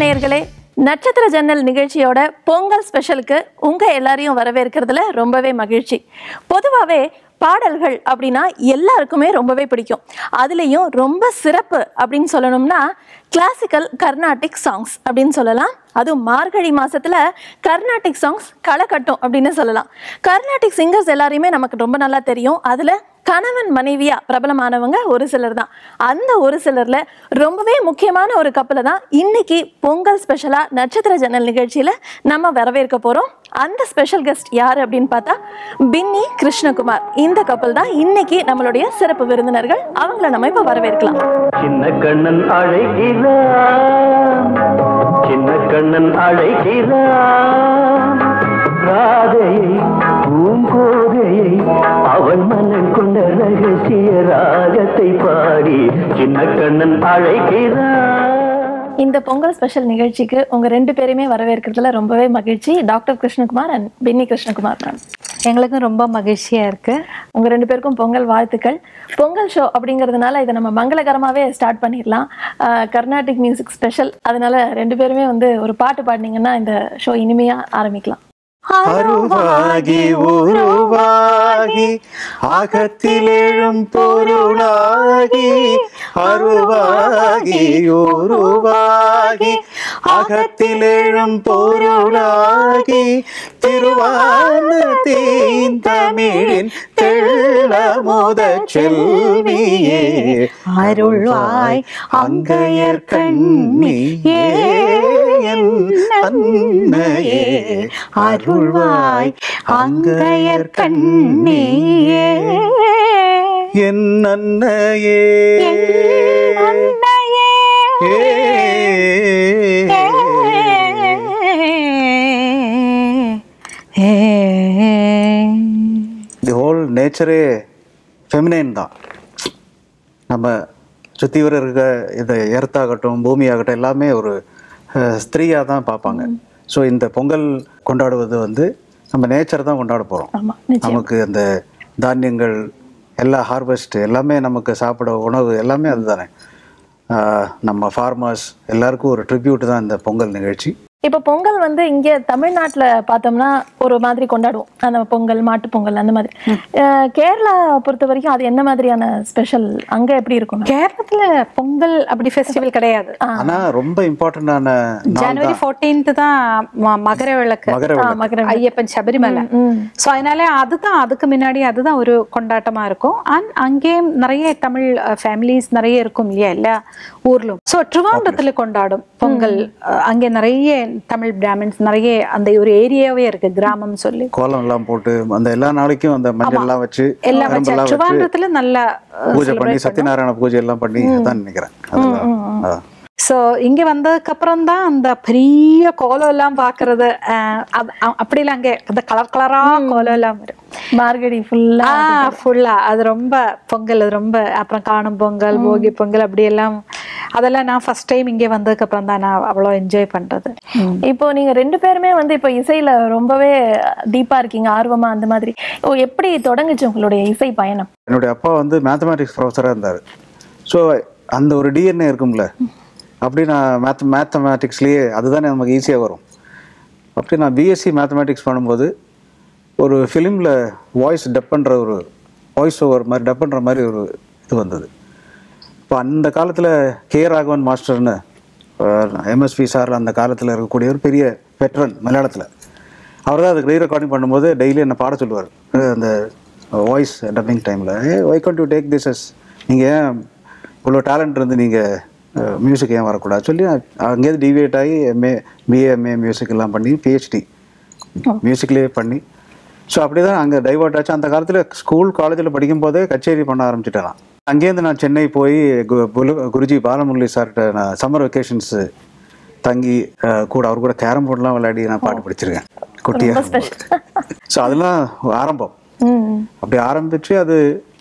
நேயர்களே நட்சத்திர ஜன்னல் நிகழ்ச்சியோட பொங்கல் ஸ்பெஷலுக்கு உங்க எல்லாரையும் வரவேற்கிறதுல ரொம்பவே மகிழ்ச்சி பொதுவாகவே பாடல்கள் அப்படின்னா எல்லாருக்குமே ரொம்பவே பிடிக்கும் அதுலேயும் ரொம்ப சிறப்பு அப்படின்னு சொல்லணும்னா கிளாசிக்கல் கர்நாடிக் சாங்ஸ் அப்படின்னு சொல்லலாம் அதுவும் மார்கழி மாசத்துல கர்நாடிக் சாங்ஸ் களை கட்டும் அப்படின்னு சொல்லலாம் கர்நாடிக் சிங்கர்ஸ் எல்லாரையுமே நமக்கு ரொம்ப நல்லா தெரியும் அதுல கணவன் மனைவியா பிரபலமானவங்க ஒரு சிலர் தான் அந்த ஒரு சிலர்ல ரொம்பவே முக்கியமான ஒரு கப்பலை தான் இன்னைக்கு பொங்கல் ஸ்பெஷலா நட்சத்திர ஜன்னல் நிகழ்ச்சியில நம்ம வரவேற்க போறோம் அந்த ஸ்பெஷல் கெஸ்ட் யார் அப்படின்னு பார்த்தா பின்னி கிருஷ்ணகுமார் இந்த கப்பல் தான் இன்னைக்கு நம்மளுடைய சிறப்பு விருந்தினர்கள் அவங்கள நம்ம இப்ப வரவேற்கலாம் சின்ன கண்ணன் அழைக்கிறான் சின்ன கண்ணன் அழைக்கிறான் ராதையை பூங்கோதையை அவன் மன்னன் கொண்ட ரகசிய ராகத்தை பாடி சின்ன கண்ணன் அழைக்கிறான் இந்த பொங்கல் ஸ்பெஷல் நிகழ்ச்சிக்கு உங்க ரெண்டு பேரையுமே வரவேற்கிறதுல ரொம்பவே மகிழ்ச்சி டாக்டர் கிருஷ்ணகுமார் அண்ட் பின்னி கிருஷ்ணகுமார் மேம் எங்களுக்கும் ரொம்ப மகிழ்ச்சியா இருக்கு உங்க ரெண்டு பேருக்கும் பொங்கல் வாழ்த்துக்கள் பொங்கல் ஷோ அப்படிங்கிறதுனால இதை நம்ம மங்களகரமாவே ஸ்டார்ட் பண்ணிடலாம் ஆஹ் கர்நாடிக் மியூசிக் ஸ்பெஷல் அதனால ரெண்டு பேருமே வந்து ஒரு பாட்டு பாடினீங்கன்னா இந்த ஷோ இனிமையா ஆரம்பிக்கலாம் அருவாகி உருவாகி அகத்தில் எழும் பொருளாகி அருவாகி உருவாகி அகத்தில் எழும் பொருளாகி திருவான தீந்தமிழின் தெள்ளமுத செல்வியே அருள்வாய் அங்கையர் கண்ணியே என் அன்னையே அருள்வாய் அங்கையர் கண்ணியே என் அன்னையே அன்னையே தி ஹோல் நேச்சரே ஃபெமினைன் தான் நம்ம சுற்றி வர இருக்க இந்த எர்த்தாகட்டும் பூமி ஆகட்டும் எல்லாமே ஒரு ஸ்திரீயாக தான் பார்ப்பாங்க ஸோ இந்த பொங்கல் கொண்டாடுவது வந்து நம்ம நேச்சர் தான் கொண்டாட போகிறோம் ஆமா நிச்சயம் நமக்கு அந்த தானியங்கள் எல்லா ஹார்வெஸ்ட் எல்லாமே நமக்கு சாப்பிட உணவு எல்லாமே அதுதானே ஆஹ் நம்ம ஃபார்மர்ஸ் எல்லாருக்கும் ஒரு ட்ரிபியூட் தான் இந்த பொங்கல் நிகழ்ச்சி இப்போ பொங்கல் வந்து இங்க தமிழ்நாட்டுல பார்த்தோம்னா ஒரு மாதிரி கொண்டாடுவோம் அந்த பொங்கல் மாட்டு பொங்கல் அந்த மாதிரி ஆஹ் கேரளா பொறுத்த வரைக்கும் அது என்ன மாதிரியான ஸ்பெஷல் அங்க எப்படி இருக்கும் கேரளத்துல பொங்கல் அப்படி ஃபெஸ்டிவல் கிடையாது ஆனால் ரொம்ப இம்பார்ட்டண்டான நாள் ஜனவரி தான் 14th தான் ம- மகர விளக்கு மகர விளக்கு மகர ஐயப்பன் சபரிமலை ம். ஸோ அதனால அதுதான் அதுக்கு முன்னாடி அதுதான் ஒரு கொண்டாட்டமா இருக்கும் அண்ட் அங்கேயும் நிறைய தமிழ் ஃபேமிலிஸ் நிறைய இருக்கும் இல்லையா எல்லா ஊர்லும் ஸோ ட்ரிவாண்டத்துல கொண்டாடும் பொங்கல் அஹ், அங்கே நிறைய தமிழ் பிராமின்ஸ் நிறைய அந்த ஒரு ஏரியாவே இருக்கு கிராமம் சொல்லி கோலம் எல்லாம் போட்டு அந்த எல்லா நாளைக்கும் அந்த மஞ்சள் எல்லாம் வச்சு எல்லாம் வச்சு கரும்பெல்லாம் வச்சு ட்ரிவாண்டத்துல நல்ல பூஜை பண்ணி சத்யநாராயண பூஜை எல்லாம் பண்ணி அதான் நினைக்கிறேன் அதெல்லாம் அதான். ஸோ இங்க வந்ததுக்கு அப்புறம் தான் அந்த பெரிய கோலம் எல்லாம் பாக்குறது அஹ், அது அ- அப்படிலாம் அங்கே அந்த கலர் கலரா கோலம் எல்லாம் வரும் மார்கழி ஃபுல்லா ஆ ஃபுல்லா அது ரொம்ப பொங்கல் அது ரொம்ப அப்புறம் காணும் பொங்கல் போகி பொங்கல் அப்படி எல்லாம் அதெல்லாம் நான் ஃபர்ஸ்ட் டைம் இங்கே வந்ததுக்கு அப்புறம் தான் நான் அவ்வளோ என்ஜாய் பண்றது இப்போ நீங்க ரெண்டு பேருமே வந்து இப்போ இசையில ரொம்பவே டீப்பா இருக்கீங்க ஆர்வமா அந்த மாதிரி ஓ எப்படி தொடங்குச்சு உங்களுடைய இசை பயணம் என்னுடைய அப்பா வந்து மேத்தமேட்டிக்ஸ் ப்ரொஃபஸராக இருந்தார் ஸோ அந்த ஒரு டிஎன்ஏ இருக்கும்ல அப்படி நான் மேத் மேத்தமேட்டிக்ஸ்லேயே அதுதானே நமக்கு ஈஸியாக வரும் அப்படி நான் பிஎஸ்சி மேத்தமேட்டிக்ஸ் பண்ணும்போது ஒரு ஃபிலிமில் வாய்ஸ் டப் பண்ணுற ஒரு வாய்ஸ் ஓவர் மாதிரி டப் பண்ணுற மாதிரி ஒரு இது வந்தது இப்போ அந்த காலத்தில் கே ராகவன் மாஸ்டர்னு எம்எஸ்பி சார் அந்த காலத்தில் இருக்கக்கூடிய ஒரு பெரிய வெட்ரன் மலையாளத்தில் அவர் தான் அதுக்கு ரீ ரெக்கார்டிங் பண்ணும்போது டெய்லி என்னை பாட சொல்லுவார் அந்த வாய்ஸ் டப்பிங் டைமில் why can't you take this as நீங்கள் ஏன் இவ்வளோ டேலண்ட் இருந்து நீங்கள் மியூசிக் ஏன் வரக்கூடாது சொல்லி அங்கேயிருந்து டிவியேட் ஆகி எம்ஏ பிஏ எம்ஏ மியூசிக் எல்லாம் பண்ணி பிஹெச்டி மியூசிக்லேயே பண்ணி ஸோ அப்படி தான் அங்கே டைவர்ட் ஆச்சு அந்த காலத்தில் ஸ்கூல் காலேஜில் படிக்கும் போதே கச்சேரி பண்ண ஆரம்பிச்சிட்டேன் நான் அங்கேருந்து நான் சென்னை போய் கு- குரு- குருஜி பாலமுரளி சார்கிட்ட நான் சம்மர் வெக்கேஷன்ஸு தங்கி அஹ், கூட அவர் கூட கேரம் போர்ட்லாம் விளையாடி நான் பாட்டு படிச்சிருக்கேன் குட்டியாக ஸோ அதெல்லாம் ஆரம்பம் ம் அப்படி ஆரம்பிச்சு அது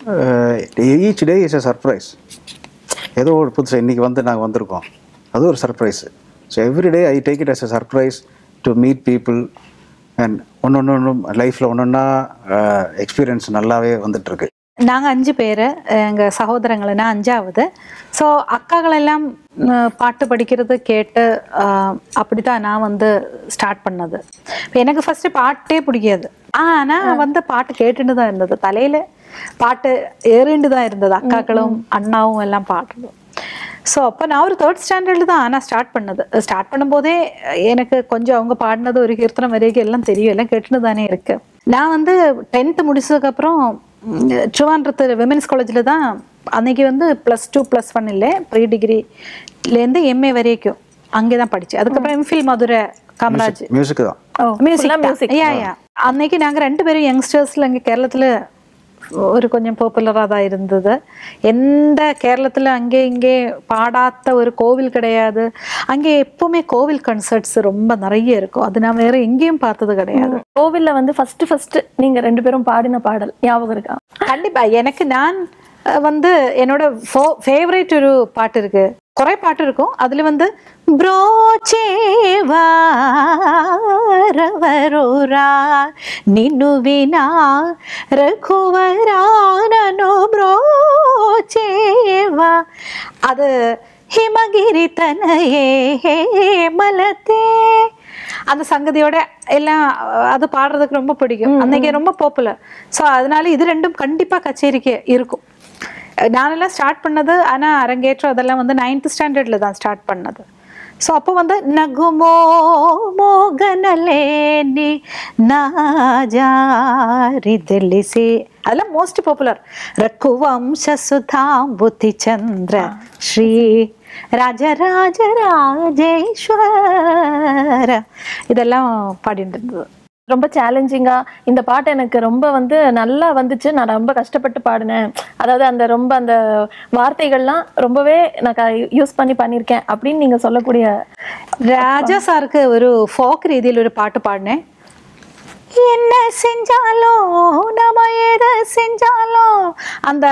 each day is a surprise ஏதோ ஒரு புதுசு இன்னைக்கு வந்து நாங்கள் வந்திருக்கோம் அது ஒரு surprise so every day I take it as a surprise to meet people and ஒன்று ஒன்று லைஃப்பில் ஒன்று ஒன்றா எக்ஸ்பீரியன்ஸ் நல்லாவே வந்துட்டுருக்கு நாங்கள் அஞ்சு பேர் எங்கள் சகோதரங்களை நான் அஞ்சாவது ஸோ அக்காக்களெல்லாம் ம், பாட்டு படிக்கிறது கேட்டு அப்படி தான் நான் வந்து ஸ்டார்ட் பண்ணது இப்ப எனக்கு ஃபஸ்ட்டு பாட்டே பிடிக்காது ஆனால் வந்து பாட்டு கேட்டுட்டு தான் இருந்தது தலையில் பாட்டு ஏறிண்டு தான் இருந்தது அக்காக்களும் அண்ணாவும் எல்லாம் பாடுறது ஸோ அப்போ நான் ஒரு தேர்ட் ஸ்டாண்டர்டில் தான் ஆனால் ஸ்டார்ட் பண்ணது ஸ்டார்ட் பண்ணும்போதே எனக்கு கொஞ்சம் அவங்க பாடினது ஒரு கீர்த்தனம் வரைக்கும் எல்லாம் தெரியும் எல்லாம் கேட்டுன்னு தானே இருக்கு நான் வந்து டென்த்து முடிச்சதுக்கப்புறம் ட்ரிவாண்ட்ரத்து விமென்ஸ் காலேஜில் தான் அன்னைக்கு வந்து ப்ளஸ் டூ ப்ளஸ் ஒன் இல்லை ப்ரீ டிகிரிலேருந்து எம்ஏ வரைக்கும் அங்கே தான் படித்தேன் அதுக்கப்புறம் எம்ஃபில் மதுரை காமராஜ் மியூசிக் தான் ஓ மியூசிக் full-ஆ music. யா யா அன்னைக்கு நாங்க ரெண்டு பேரும் யங்ஸ்டர்ஸ்ல இங்க கேரளத்துல ஒரு கொஞ்சம் பாப்புலராக தான் இருந்தது எந்த கேரளத்துல அங்கே இங்கே பாடாத ஒரு கோவில் கிடையாது அங்கே எப்பவுமே கோவில் கன்சர்ட்ஸ் ரொம்ப நிறைய இருக்கும் அது நான் வேற எங்கேயும் பார்த்தது கிடையாது கோவில்ல வந்து ஃபர்ஸ்ட் ஃபர்ஸ்ட் நீங்க ரெண்டு பேரும் பாடின பாடல் ஞாபகம் இருக்கா கண்டிப்பா எனக்கு நான் அஹ், வந்து என்னோட ஃபேவரட் ஒரு பாட்டு இருக்கு குறை பாட்டு இருக்கும் அதுல வந்து బ్రోచేవారవరురా నిన్ను వినా రఘువరానను బ్రోచేవా அது ஹிமகிரி தனையே மலத்தே அந்த சங்கதியோட எல்லாம் அஹ், அது பாடுறதுக்கு ரொம்ப பிடிக்கும் அன்னைக்கு ரொம்ப பாப்புலர் ஸோ அதனால இது ரெண்டும் கண்டிப்பா கச்சேரிக்கு இருக்கும் அஹ், நானெல்லாம் ஸ்டார்ட் பண்ணது ஆனா அரங்கேற்றம் அதெல்லாம் வந்து நைன்த் ஸ்டாண்டர்ட்ல தான் ஸ்டார்ட் பண்ணது ஸோ அப்போ வந்து நகுமோ மோகனலேனி நாஜாரி తెలిసి அதெல்லாம் மோஸ்ட் பாப்புலர் ரக்குவம்ச சுதாம்புதி சந்திர ஸ்ரீ ராஜராஜ ராஜேஸ்வர இதெல்லாம் பாடிட்டு இருந்தது ரொம்ப சேலஞ்சிங்கா இந்த பாட்டு எனக்கு ரொம்ப வந்து நல்லா வந்துச்சு நான் ரொம்ப கஷ்டப்பட்டு பாடினேன் அதாவது அந்த ரொம்ப அந்த வார்த்தைகள்லாம் ரொம்பவே நான் யூஸ் பண்ணி பண்ணியிருக்கேன் அப்படின்னு நீங்க சொல்லக்கூடிய ராஜா சாருக்கு ஒரு ஃபோக் ரீதியில் ஒரு பாட்டு பாடினேன் என்ன செஞ்சாலும் நம்ம எதை செஞ்சாலும் அந்த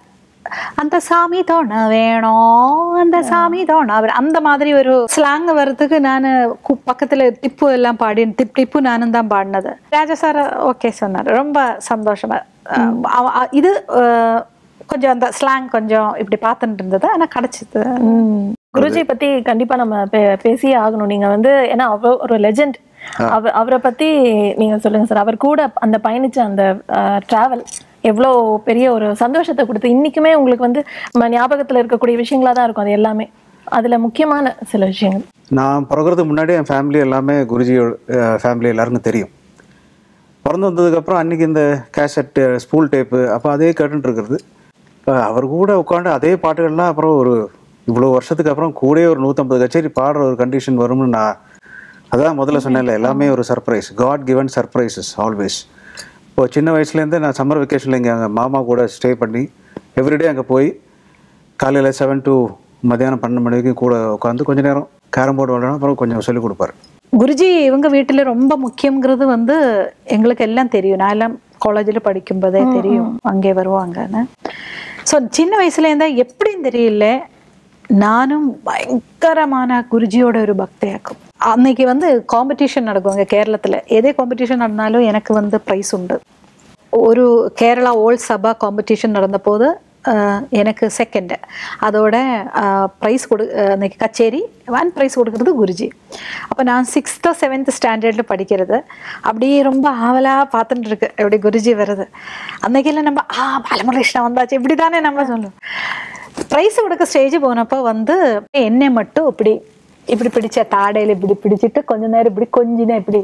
அந்த சாமி தோண வேணும் அந்த சாமி தோண வேணும் அந்த மாதிரி ஒரு ஸ்லாங் வர்றதுக்கு நான் பக்கத்துல டிப்பு எல்லாம் பாடி டிப் டிப்பு நானும் தான் பாடினது ராஜா சார் ஓகே சொன்னார் ரொம்ப சந்தோஷமா அஹ் அவ- அ- இது அஹ், கொஞ்சம் அந்த ஸ்லாங் கொஞ்சம் இப்படி பார்த்துட்டு இருந்தது ஆனால் கிடைச்சது ம். குருஜி பத்தி கண்டிப்பா நம்ம பே- பேசியே ஆகணும் நீங்க வந்து ஏன்னா அவர் ஒரு லெஜெண்ட் அவர் அவரை பத்தி நீங்க சொல்லுங்க சார் அவர் கூட அந்த பயணிச்ச அந்த டிராவல் எவ்வளோ பெரிய ஒரு சந்தோஷத்தை கொடுத்து இன்னைக்குமே உங்களுக்கு வந்து நம்ம ஞாபகத்துல இருக்கக்கூடிய விஷயங்களா தான் இருக்கும் அது எல்லாமே அதுல முக்கியமான சில விஷயங்கள் நான் பிறகுறதுக்கு முன்னாடி என் ஃபேமிலி எல்லாமே குருஜியோட ஃபேமிலி எல்லாருக்கும் தெரியும் பிறந்து வந்ததுக்கப்புறம் அன்றைக்கி இந்த கேசட்டு ஸ்பூல் டேப்பு அப்போ அதே கேட்டுட்டு இருக்கிறது இப்போ அவர் கூட உட்காந்து அதே பாட்டுகள்லாம் அப்புறம் ஒரு இவ்வளோ வருஷத்துக்கு அப்புறம் கூடயே ஒரு நூற்றம்பது கச்சேரி பாடுற ஒரு கண்டிஷன் வரும்னு நான் அதான் முதல்ல சொன்னேன்ல எல்லாமே ஒரு surprise God given surprises always இப்போ சின்ன வயசுலேருந்து நான் சம்மர் வெக்கேஷனில் இங்கே எங்கள் மாமா கூட ஸ்டே பண்ணி எவ்ரிடே அங்கே போய் காலையில் செவன் to மத்தியானம் பன்னெண்டு மணி வரைக்கும் கூட உட்காந்து கொஞ்ச நேரம் கேரம் போர்டு விளையாடணும் அப்புறம் கொஞ்சம் சொல்லிக் கொடுப்பாரு குருஜி இவங்க வீட்டுல ரொம்ப முக்கியங்கிறது வந்து எங்களுக்கு எல்லாம் தெரியும் நான் எல்லாம் காலேஜில் படிக்கும்போதே தெரியும் அங்கே வருவாங்கன்னு ஸோ சின்ன வயசுல இருந்தா எப்படின்னு தெரியல நானும் பயங்கரமான குருஜியோட ஒரு பக்தியாக்கும் அன்னைக்கு வந்து காம்படிஷன் நடக்கும் அங்கே கேரளத்தில் எதே காம்படிஷன் நடந்தாலும் எனக்கு வந்து ப்ரைஸ் உண்டு ஒரு கேரளா ஓல்ட் சபா காம்படிஷன் நடந்தபோது அஹ், எனக்கு செகண்டு அதோட ப்ரைஸ் கொடு அஹ், அன்னைக்கு கச்சேரி ஒன் ப்ரைஸ் கொடுக்கறது குருஜி அப்போ நான் சிக்ஸ்த்தோ செவன்த் ஸ்டாண்டர்டில் படிக்கிறது அப்படியே ரொம்ப ஆவலாக பார்த்துட்டு இருக்கு எப்படி குருஜி வருது அன்னைக்கெல்லாம் நம்ம ஆ பாலமுருகிருஷ்ணா வந்தாச்சு இப்படி தானே நம்ம சொல்லுவோம் ப்ரைஸ் கொடுக்க ஸ்டேஜ் போனப்போ வந்து என்னை மட்டும் இப்படி இப்படி பிடிச்ச தாடையில இப்படி பிடிச்சிட்டு கொஞ்ச நேரம் இப்படி கொஞ்சினா இப்படி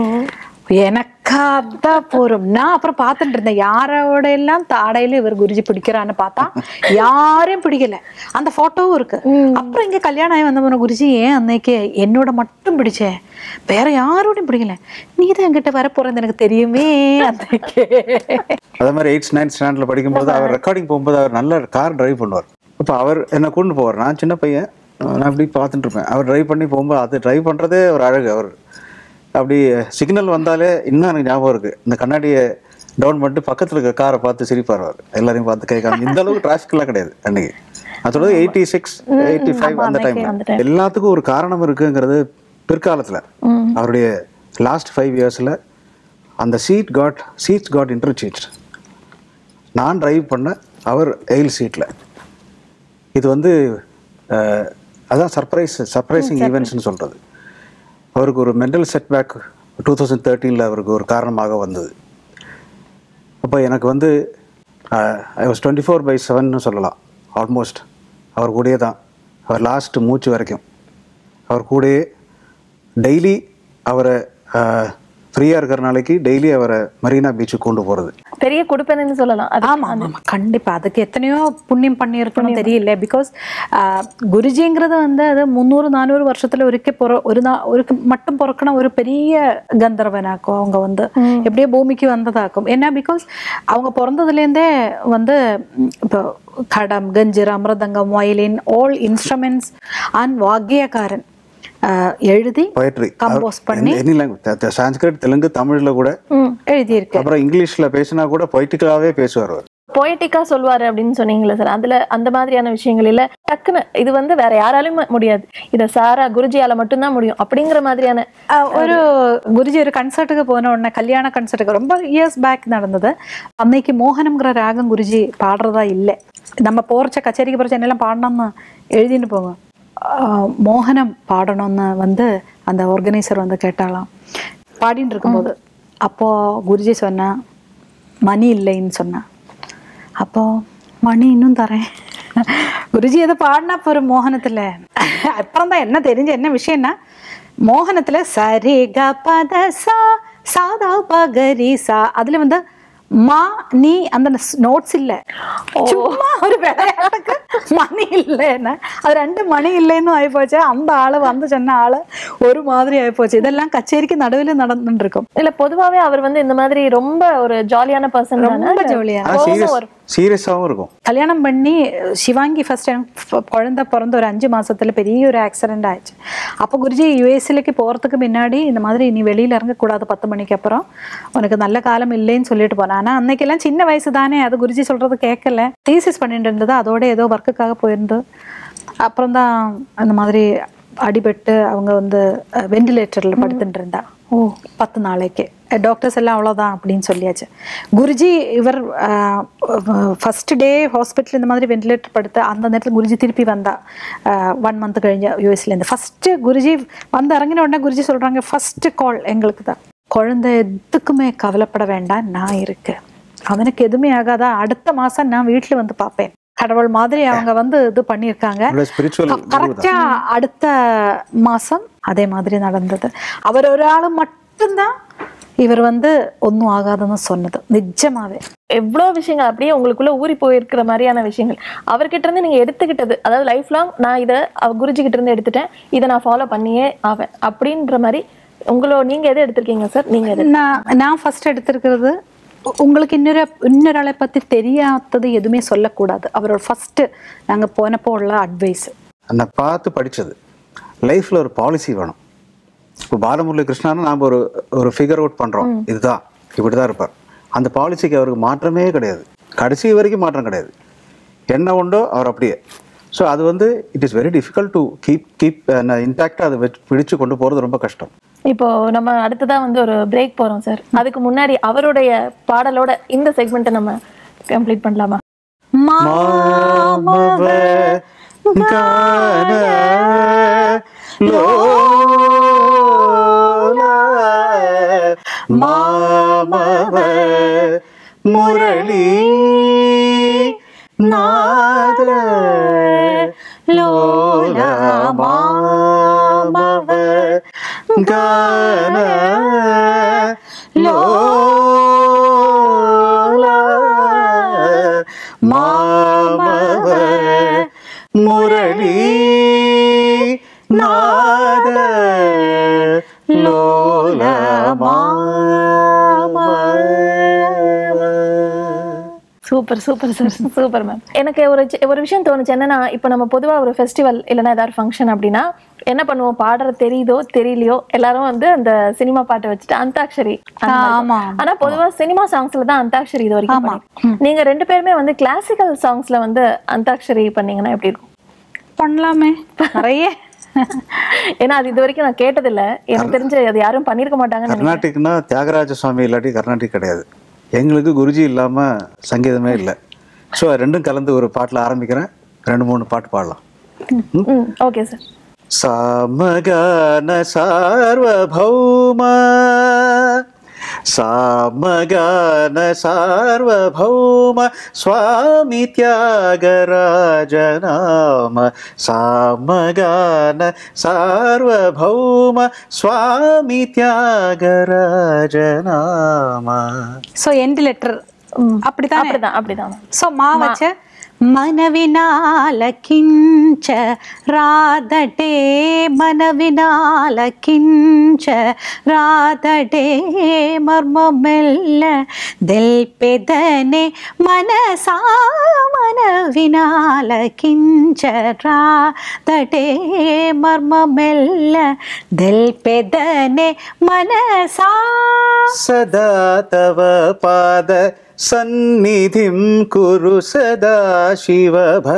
எனக்கு அதான் போறோம் நான் அப்புறம் பார்த்துட்டு இருந்தேன் யாரோட எல்லாம் தாடையில இவர் குருஜி பிடிக்கிறான்னு பார்த்தா யாரையும் பிடிக்கல அந்த போட்டோவும் இருக்கு அப்புறம் இங்க கல்யாணம் ஆகி வந்த போன குருஜி ஏன் அன்னைக்கு என்னோட மட்டும் பிடிச்சேன் வேற யாரோடையும் பிடிக்கல நீ தான் என்கிட்ட வர போறது எனக்கு தெரியுமே அன்னைக்கு அதே மாதிரி எயிட் நைன்த் ஸ்டாண்டர்டில் படிக்கும்போது அவர் ரெக்கார்டிங் போகும்போது அவர் நல்ல கார் டிரைவ் பண்ணுவார் இப்போ அவர் என்னை கூட்டிட்டு போவார் நான் சின்ன பையன் நான் இப்படி பார்த்துட்டு இருப்பேன் அவர் டிரைவ் பண்ணி போகும்போது அது டிரைவ் பண்ணுறதே ஒரு அழகு அவர் அப்படி சிக்னல் வந்தாலே இன்னும் எனக்கு ஞாபகம் இருக்குது இந்த கண்ணாடியை டவுன் பண்ணிட்டு பக்கத்தில் இருக்க காரை பார்த்து சிரிப்பார் அவர் எல்லாரையும் பார்த்து கேட்காம இந்த அளவுக்கு டிராஃபிக்லாம் கிடையாது அன்னைக்கு நான் சொல்றது எயிட்டி சிக்ஸ் எயிட்டி ஃபைவ் அந்த டைம்ல எல்லாத்துக்கும் ஒரு காரணம் இருக்குங்கிறது பிற்காலத்தில் அவருடைய லாஸ்ட் ஃபைவ் இயர்ஸில் அந்த seat got seats got interchange நான் டிரைவ் பண்ண அவர் எயில் சீட்டில் இது வந்து அஹ், அதான் சர்ப்ரைஸ் சர்ப்ரைசிங் ஈவெண்ட்ஸ்னு சொல்கிறது அவருக்கு ஒரு மென்டல் செட்பேக் டூ தௌசண்ட் தேர்ட்டீனில் அவருக்கு ஒரு காரணமாக வந்தது அப்போ எனக்கு வந்து I was twenty four by செவன்னு சொல்லலாம் ஆல்மோஸ்ட் அவர் கூடயே தான் அவர் லாஸ்ட் மூச்சு வரைக்கும் அவர் கூடயே டெய்லி அவரை ஃப்ரீயாக இருக்கிற நாளைக்கு டெய்லி அவரை மரீனா பீச்சுக்கு கொண்டு போகிறது பெரிய கொடுப்பேன்னு சொல்லலாம் அது ஆமா ஆமா கண்டிப்பா அதுக்கு எத்தனையோ புண்ணியம் பண்ணியிருக்கணும் தெரியல பிகாஸ் குருஜிங்கிறது வந்து அது முந்நூறு நானூறு வருஷத்துல ஒருக்க பொற ஒரு நா ஒரு மட்டும் பிறக்கண ஒரு பெரிய கந்தர்வனாக்கும் அவங்க வந்து எப்படியோ பூமிக்கு வந்ததாக்கும் ஏன்னா பிகாஸ் அவங்க பிறந்ததுலேருந்தே வந்து ம், இப்போ ghatam kanjira mridangam violin all instruments and வாக்கியக்காரன் ஆஹ், எழுதி பொயட்ரி கம்போஸ் பண்ணி எனி லாங்குவேஜ் சான்ஸ்கிரிட் தெலுங்கு தமிழில் கூட எழுதியிருக்கு அப்புறம் இங்கிலீஷில் பேசினா கூட பொய்ட்டிக்கலாகவே பேசுவார் அவர் போயட்டிக்கா சொல்வாரு அப்படின்னு சொன்னீங்களே சார் அதுல அந்த மாதிரியான விஷயங்கள் இல்ல டக்குன்னு இது வந்து வேற யாராலும் முடியாது இத சாரா குருஜியால மட்டும்தான் முடியும் அப்படிங்கிற மாதிரியான ஆஹ் ஒரு குருஜி ஒரு கன்சர்ட்டுக்கு போன உடனே கல்யாண கன்சர்ட்டுக்கு ரொம்ப இயர்ஸ் பேக் நடந்தது அன்னைக்கு மோகனம்ங்கிற ராகம் குருஜி பாடுறதா இல்லை நம்ம போறச்ச கச்சேரிக்கு போறச்ச என்னெல்லாம் பாடணும்னு எழுதிட்டு போங்க ஆஹ் மோகனம் பாடணும்னு வந்து அந்த ஆர்கனைசர் வந்து கேட்டாலாம் பாடிட்டு இருக்கும்போது அப்போ குருஜி சொன்னா மணி இல்லைன்னு சொன்னா அப்போ மணி இன்னும் தரேன் குருஜி எதை பாடினா போற மோகனத்துல அப்புறம் தான் என்ன தெரிஞ்ச என்ன விஷயம்னா மோகனத்துல சரி க பத சா சாதா பகரி சா அதுல வந்து மா நீ அந்த நோட்ஸ் இல்ல சும்மா ஒரு விளையாட்டுக்கு மணி இல்லைன்னு அது ரெண்டு மணி இல்லைன்னு ஆயிப்போச்சு அந்த ஆளு வந்து சொன்ன ஆளு ஒரு மாதிரி ஆயிப்போச்சு இதெல்லாம் கச்சேரிக்கு நடுவில் நடந்துட்டு இருக்கும் இல்ல பொதுவாவே அவர் வந்து இந்த மாதிரி ரொம்ப ஒரு ஜாலியான பர்சன் ரொம்ப ஜாலியா ஆனால் சீரியஸ் சீரியஸாகவும் இருக்கும் கல்யாணம் பண்ணி சிவாங்கி ஃபர்ஸ்ட் டைம் குழந்தை பிறந்த ஒரு அஞ்சு மாசத்துல பெரிய ஒரு ஆக்சிடென்ட் ஆயிடுச்சு அப்போ குருஜி யூஎஸ்லேக்கு போறதுக்கு முன்னாடி இந்த மாதிரி நீ வெளியில இறங்கக்கூடாது பத்து மணிக்கு அப்புறம் உனக்கு நல்ல காலம் இல்லைன்னு சொல்லிட்டு போனேன் ஆனா அன்னைக்கெல்லாம் சின்ன வயசு தானே அது குருஜி சொல்றது கேட்கல தீசிஸ் பண்ணிட்டு இருந்தது அதோட ஏதோ ஒர்க்குக்காக போயிருந்து அப்புறம் தான் அந்த மாதிரி அடிபட்டு அவங்க வந்து வெண்டிலேட்டரில் படுத்துட்டு இருந்தா ஓ பத்து நாளைக்கு டாக்டர்ஸ் எல்லாம் அவ்வளோதான் அப்படின்னு சொல்லியாச்சு குருஜி இவர் ஃபர்ஸ்ட் டே ஹாஸ்பிட்டல் இந்த மாதிரி வெண்டிலேட்டர் படுத்து அந்த நேரத்தில் குருஜி திருப்பி வந்தா ஒன் மந்த் கழிஞ்ச யூஎஸ்லேருந்து ஃபஸ்ட்டு குருஜி வந்து இறங்கின உடனே குருஜி சொல்கிறாங்க ஃபஸ்ட்டு கால் எங்களுக்கு தான் குழந்தை எதுக்குமே கவலைப்பட வேண்டாம் நான் இருக்கேன் அவனுக்கு எதுவுமே ஆகாதா அடுத்த மாதம் நான் வீட்டில் வந்து பார்ப்பேன் கடவுள் மாதிரி அவங்க வந்து இது பண்ணியிருக்காங்க இவ்வளோ ஸ்பிரிச்சுவல் கரெக்டா அடுத்த மாசம் அதே மாதிரி நடந்தது அவர் ஒரு ஆளு மட்டும்தான் இவர் வந்து ஒன்றும் ஆகாதுன்னு சொன்னது நிஜமாவே எவ்வளவு விஷயங்கள் அப்படியே உங்களுக்குள்ள ஊறி போயிருக்கிற மாதிரியான விஷயங்கள் அவர்கிட்ட இருந்து நீங்க எடுத்துக்கிட்டது அதாவது லைஃப் லாங் நான் இதை குருஜி கிட்ட இருந்து எடுத்துட்டேன் இதை நான் ஃபாலோ பண்ணியே ஆவேன் அப்படின்ற மாதிரி உங்களோ நீங்க எதை எடுத்திருக்கீங்க சார் நீங்க எது நான் நான் ஃபர்ஸ்ட் எடுத்திருக்கிறது உ- உங்களுக்கு இன்னொரு இன்னொரு ஆளை பத்தி தெரியாதது எதுவுமே சொல்லக்கூடாது அவரோட ஃபர்ஸ்ட் நாங்க போனப்போ உள்ள அட்வைஸ் நான் பார்த்து படிச்சது லைஃப்பில் ஒரு பாலிசி வேணும் இப்போ பாலமுரளி கிருஷ்ணான்னு நாம் ஒரு ஒரு ஃபிகர் அவுட் பண்ணுறோம் இதுதான் இப்படி தான் இருப்பார் அந்த பாலிசிக்கு அவருக்கு மாற்றமே கிடையாது கடைசி வரைக்கும் மாற்றம் கிடையாது என்ன உண்டோ அவர் அப்படியே ஸோ அது வந்து it is very difficult to keep keep இன்டாக்டாக அதை வச்சு பிடிச்சு கொண்டு போகிறது ரொம்ப கஷ்டம் இப்போ நம்ம அடுத்ததா வந்து ஒரு பிரேக் போறோம் சார் அதுக்கு முன்னாடி அவருடைய பாடலோட இந்த செக்மெண்ட்டை நம்ம கம்ப்ளீட் பண்ணலாமா மாமவ கான லோல மாமவ முரளி நாத லோல மாமவ கான லோல மாமவ முரளி நாத லோல super super sir super ma'am எனக்கு ஒரு சி- ஒரு விஷயம் தோணுச்சு என்னன்னா இப்போ நம்ம பொதுவா ஒரு ஃபெஸ்டிவல் இல்லைன்னா ஏதாவது ஃபங்க்ஷன் அப்படின்னா என்ன பண்ணுவோம் பாடுற தெரியுதோ தெரியலையோ எல்லாரும் வந்து அந்த சினிமா பாட்டை வச்சுட்டு அந்தாக்ஷரி அந்த மாதிரி ஆமா. இருக்கும். ஆனா பொதுவா சினிமா சாங்ஸ்ல தான் அந்தாக்ஷரி இது வரைக்கும் பண்ணிருக்கோம். நீங்க ரெண்டு பேருமே வந்து கிளாசிக்கல் சாங்ஸ்ல வந்து அந்தாக்ஷரி பண்ணீங்கன்னா எப்படி இருக்கும் பண்ணலாமே நிறைய ஏன்னா அது இது வரைக்கும் நான் கேட்டதில்ல எனக்கு தெரிஞ்சு அது யாரும் பண்ணிருக்க மாட்டாங்கன்னு நினைக்கிறேன். கர்நாடிக்னா தியாகராஜ சுவாமி இல்லாட்டி கர்நாடிக் கிடையாது எங்களுக்கு குருஜி இல்லாமல் சங்கீதமே இல்லை ஸோ ரெண்டும் கலந்து ஒரு பாட்டில் ஆரம்பிக்கிறேன் ரெண்டு மூணு பாட்டு பாடலாம் ம் ஓகே சார் सामगान सार्वभौम सामगान सार्वभौम स्वामी त्यागराजनाम सामगान सार्वभौम स्वामी त्यागराजनाम ஸோ எண்ட் லெட்டர் அப்படித்தானே அப்படிதான் அப்படிதான் సో మా వచ్చ మనవినాలకించ రాధటే మనవినాలకించ రాధటే మర్మమెల్ల దెల్పెదనే మనసా మనవినాలకించ రాధటే మర్మమెల్ల దెల్పెదనే మనసా सदा तव पाद सन्निधिं कुरु सदा शिव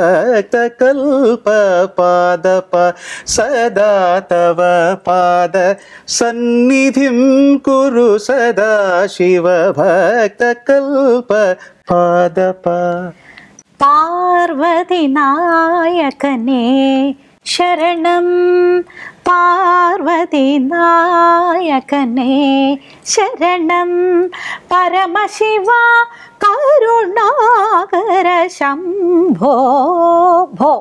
भक्तकल्पपादप सदा तव पाद सन्निधिं कुरु सदा शिव भक्तकल्पपादप பார்வதி நாயகனே சரணம் பார்வதி நாயகனே சரணம் பரமசிவா கருணாகர சம்போ போ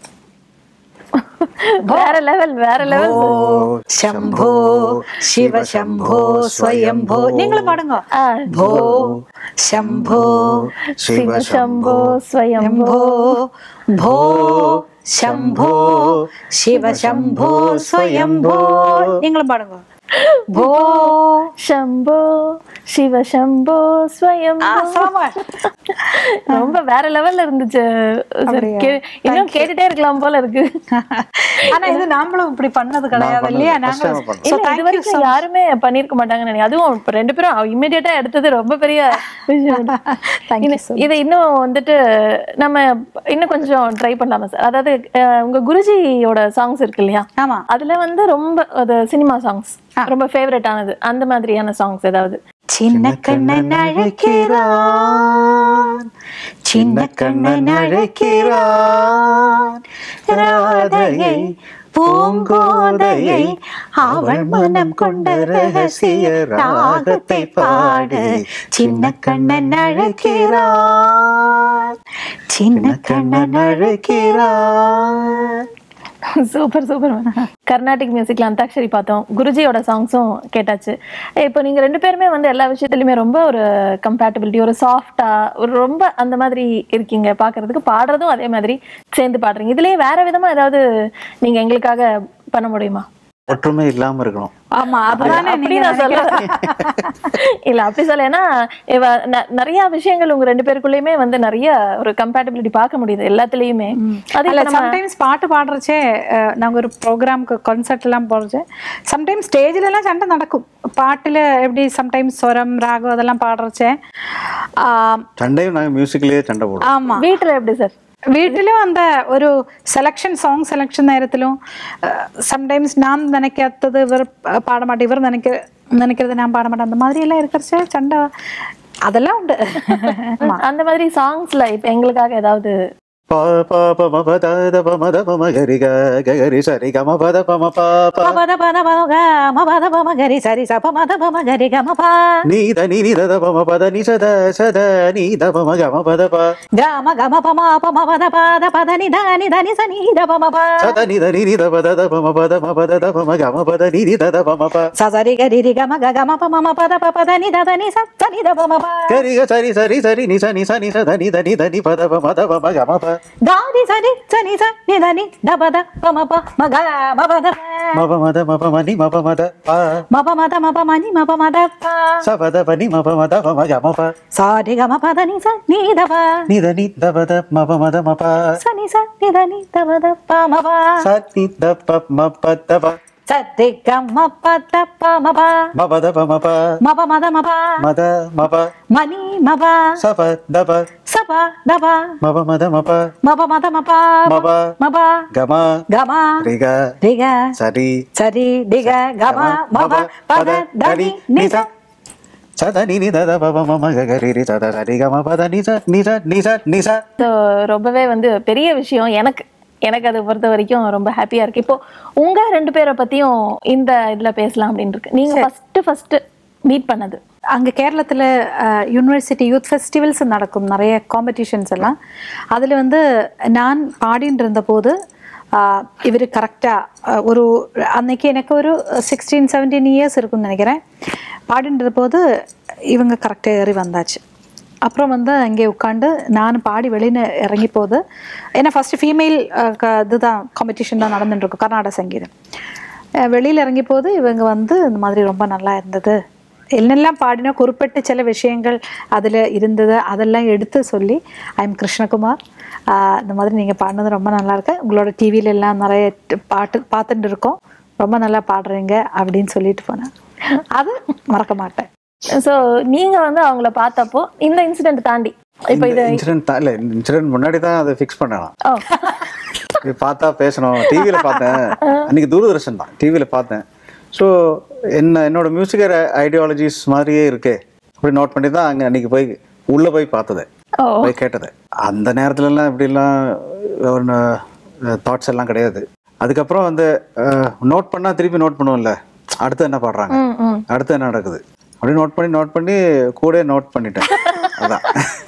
வேற லெவல் வேற லெவல் ശംഭോ ശിവ ശംഭോ സ്വയംഭോ നിങ്ങൾ പാടുങ്ങോ ആ. ഭോ ശംഭോ சிவ சம்போ ஸ்வயம்போ ശംഭോ ഭോ ശംഭോ ശിവ ശംഭോ സ്വയംഭോ നിങ്ങൾ പാടുങ്ങോ ഭോ சம்போ சிவ சம்போ ஸ்வயம் ആ, സാമാൻ. ரொம்ப வேற லெவல்ல இருந்துச்சு sir. அப்படியா? கே- இன்னும் கேட்டுட்டே இருக்கலாம் போல இருக்கு ஆனா இது நாமளும் இப்படி பண்ணது கிடையாது பண்ணது. இல்லையா First நாங்க time பண்ணோம். So, இல்ல thank இது you வரைக்கும் so much. யாருமே பண்ணிருக்க மாட்டாங்கன்னு நினைக்கிறேன் அதுவும் இப்ப ரெண்டு பேரும் இமிடியேட்டா எடுத்தது ரொம்ப பெரிய விஷயம் Thank you இது- இதை இன்னும் வந்துட்டு நம்ம இன்னும் கொஞ்சம் ட்ரை பண்ணலாமா சார் அதாவது அஹ், உங்க குருஜியோட சாங்ஸ் இருக்கு இல்லையா ஆமா அதுல வந்து ரொம்ப அது சினிமா சாங்ஸ் ரொம்ப ஃபேவரட் ஆனது அந்த மாதிரியான சாங்ஸ் ஏதாவது சின்ன கண்ணன் அழைக்கிறான் சின்ன கண்ணன் அழைக்கிறான் ராதையை பூங்கோதையை அவள் மனம் கொண்ட ரகசிய ராகத்தை பாடு சின்ன கண்ணன் அழைக்கிறான் சின்ன கண்ணன் அழைக்கிறான் சூப்பர் சூப்பர் கர்நாடிக் மியூசிக்ல அந்தாக்ஷரி பார்த்தோம் குருஜியோட சாங்ஸும் கேட்டாச்சு இப்போ நீங்க ரெண்டு பேருமே வந்து எல்லா விஷயத்துலயுமே ரொம்ப ஒரு கம்பேட்டபிலிட்டி ஒரு சாஃப்டா ஒரு ரொம்ப அந்த மாதிரி இருக்கீங்க பாக்குறதுக்கு பாடுறதும் அதே மாதிரி சேர்ந்து பாடுறீங்க இதுலயே வேற விதமா ஏதாவது நீங்க எங்களுக்காக பண்ண முடியுமா ஒற்றுமை இல்லாம இருக்கணும் ஆமா அதுதானே அப்படி நீங்க நான் சொல்ல இல்ல அப்படி சொல்ல ஏன்னா இவ ந- நிறைய விஷயங்கள் உங்க ரெண்டு பேருக்குள்ளயுமே வந்து நிறைய ஒரு கம்பேட்டபிலிட்டி பார்க்க முடியுது எல்லாத்துலயுமே அது அல்ல இப்ப நம்ம சம்டைம்ஸ் பாட்டு பாடுறச்சே அஹ், நாங்க ஒரு ப்ரோக்ராம்க்கு கான்சர்ட் எல்லாம் போடுறச்சே சம்டைம்ஸ் ஸ்டேஜ்ல எல்லாம் சண்டை நடக்கும் பாட்டுல எப்படி சம்டைம்ஸ் ஸ்வரம் ராகம் அதெல்லாம் பாடுறச்சே ஆம், சண்டையும் நாங்கள் மியூசிக்லேயே சண்டை போடுவோம் ஆமா வீட்டுல எப்படி சார் വീട്ടിലും அந்த ഒരു സെലക്ഷൻ സോങ് സെലക്ഷൻ നേരത്തിലും சம்டைம்ஸ் நான் நினைக்காதது இவர் பாட மாட்டேன் இவர் நினைக்க நினைக்கிறது நான் பாட மாட்டேன் அந்த மாதிரி எல்லாம் இருக்கிறச்சே சண்டை அதெல்லாம் உண்டு ஆமா அந்த மாதிரி சாங்ஸ்ல இப்ப எங்களுக்காக ஏதாவது ப ப ப ம ப த த ப ம த ப ம கரி க க கரி சரி க ம ப த ப ம ப ப பத பத பத க ம பத ப ம கரி சரி ச ப ம த ப ம கரி க ம ப நீ த நீ நீ த த ப ம ப த நீ ச த ச த நீ த ப ம க ம ப த ப க ம க ம ப ம ப ம ப த ப த ப த நி த நி த நி ச நி த ப ம ப ச த நீ த நீ நீ த ப த த ப ம ப த ம ப த த ப ம க ம ப த நீ நீ த த ப ம ப ச ச ரி க ரி ரி க ம க க ம ப ம ம ப த ப ப த நி த த நி ச ச நி த ப ம ப கரி க சரி சரி சரி நீ ச நீ ச நீ ச த நீ த நீ த நீ ப த ப ம த ப ம க ம ப க ரி ச ரி ச நி ச நி த நி த ப த ப ம ப ம க ம ப த ப ம ப ம த ம ப ம நீ ம ப ம த ப ம ப ம த ம ப ம நி ம ப ம த ப ச ப த ப நீ ம ப ம த ப ம க ம ப ச ரி க ம ப த நி ச நி த ப நீ த நீ த ப த ம ப ம த ம ப ச நி ச நி த நி த ப த ப ம ப ச நீ த ப ம ப த ப ச ரி க ம ப த ப ம ப ம ப த ப ம ப ம ப ம த ம ப ம த ம ப ம நி ம ப ச ப த ப ச ப த ப ம ப ம த ம ப ம ப ம த ம ப ம ப ம ப க ம க ம ரி க ரி க சரி சரி டி க க ம ம ப ப த த நி நி ச சத நீ நீ தத பப மம கரி ரி சத சரி கம பத நீ ச நீ ச நீ ச நீ ச So, ரொம்பவே வந்து பெரிய விஷயம் எனக்கு எனக்கு அதை பொறுத்த வரைக்கும் ரொம்ப ஹாப்பியா இருக்கு இப்போ உங்க ரெண்டு பேரை பத்தியும் இந்த இதுல பேசலாம் அப்படின்னு இருக்கு நீங்க ஃபர்ஸ்ட் ஃபர்ஸ்ட் மீட் பண்ணது அங்கே கேரளத்தில் யூனிவர்சிட்டி யூத் ஃபெஸ்டிவல்ஸ் நடக்கும் நிறைய காம்படிஷன்ஸ் எல்லாம் அதில் வந்து நான் பாடின்னு இருந்தபோது இவர் கரெக்டாக ஒரு அன்னைக்கு எனக்கு ஒரு சிக்ஸ்டீன் செவன்டீன் இயர்ஸ் இருக்கும்னு நினைக்கிறேன் பாடின்ற போது இவங்க கரெக்டாக ஏறி வந்தாச்சு அப்புறம் வந்து அங்கே உட்காந்து நான் பாடி வெளியில் இறங்கி போகுது ஏன்னா ஃபஸ்ட்டு ஃபீமேல் இதுதான் காம்படிஷன் தான் நடந்துட்டு இருக்கும் கர்நாடக சங்கீதம் வெளியில் இறங்கி போது இவங்க வந்து இந்த மாதிரி ரொம்ப நல்லா இருந்தது என்னெல்லாம் பாடினா குறிப்பிட்ட சில விஷயங்கள் அதில் இருந்தது அதெல்லாம் எடுத்து சொல்லி ஐ எம் கிருஷ்ணகுமார் ஆஹ் இந்த மாதிரி நீங்கள் பாடினது ரொம்ப நல்லா இருக்கு உங்களோட டிவியில எல்லாம் நிறைய ட- பாட்டு பார்த்துட்டு இருக்கோம் ரொம்ப நல்லா பாடுறீங்க அப்படின்னு சொல்லிட்டு போனேன் அது மறக்க மாட்டேன் ஸோ நீங்க வந்து அவங்கள பார்த்தப்போ இந்த இன்சிடென்ட் தாண்டி இப்போ இது இன்சிடென்ட் தான் இல்லை இன்சிடென்ட் முன்னாடி தான் அதை ஃபிக்ஸ் பண்ணேன் ஓ இது பார்த்தா பேசணும் டிவியில் பார்த்தேன் அன்னைக்கு தூர்தர்ஷன் தான் டிவியில் பார்த்தேன் ஸோ என்ன என்னோட மியூசிக் ஐடியாலஜிஸ் மாதிரியே இருக்கே அப்படி நோட் பண்ணி தான் அங்கே அன்னைக்கு போய் உள்ளே போய் பார்த்தது ஓ போய் கேட்டது அந்த நேரத்துலலாம் இப்படிலாம் ஒன்று தாட்ஸ் எல்லாம் கிடையாது அதுக்கப்புறம் வந்து நோட் பண்ணால் திருப்பி நோட் பண்ணுவோம்ல அடுத்து என்ன பாடுறாங்க ம் ம் அடுத்து என்ன நடக்குது அப்படி நோட் பண்ணி நோட் பண்ணி கூட நோட் பண்ணிட்டேன் அதான்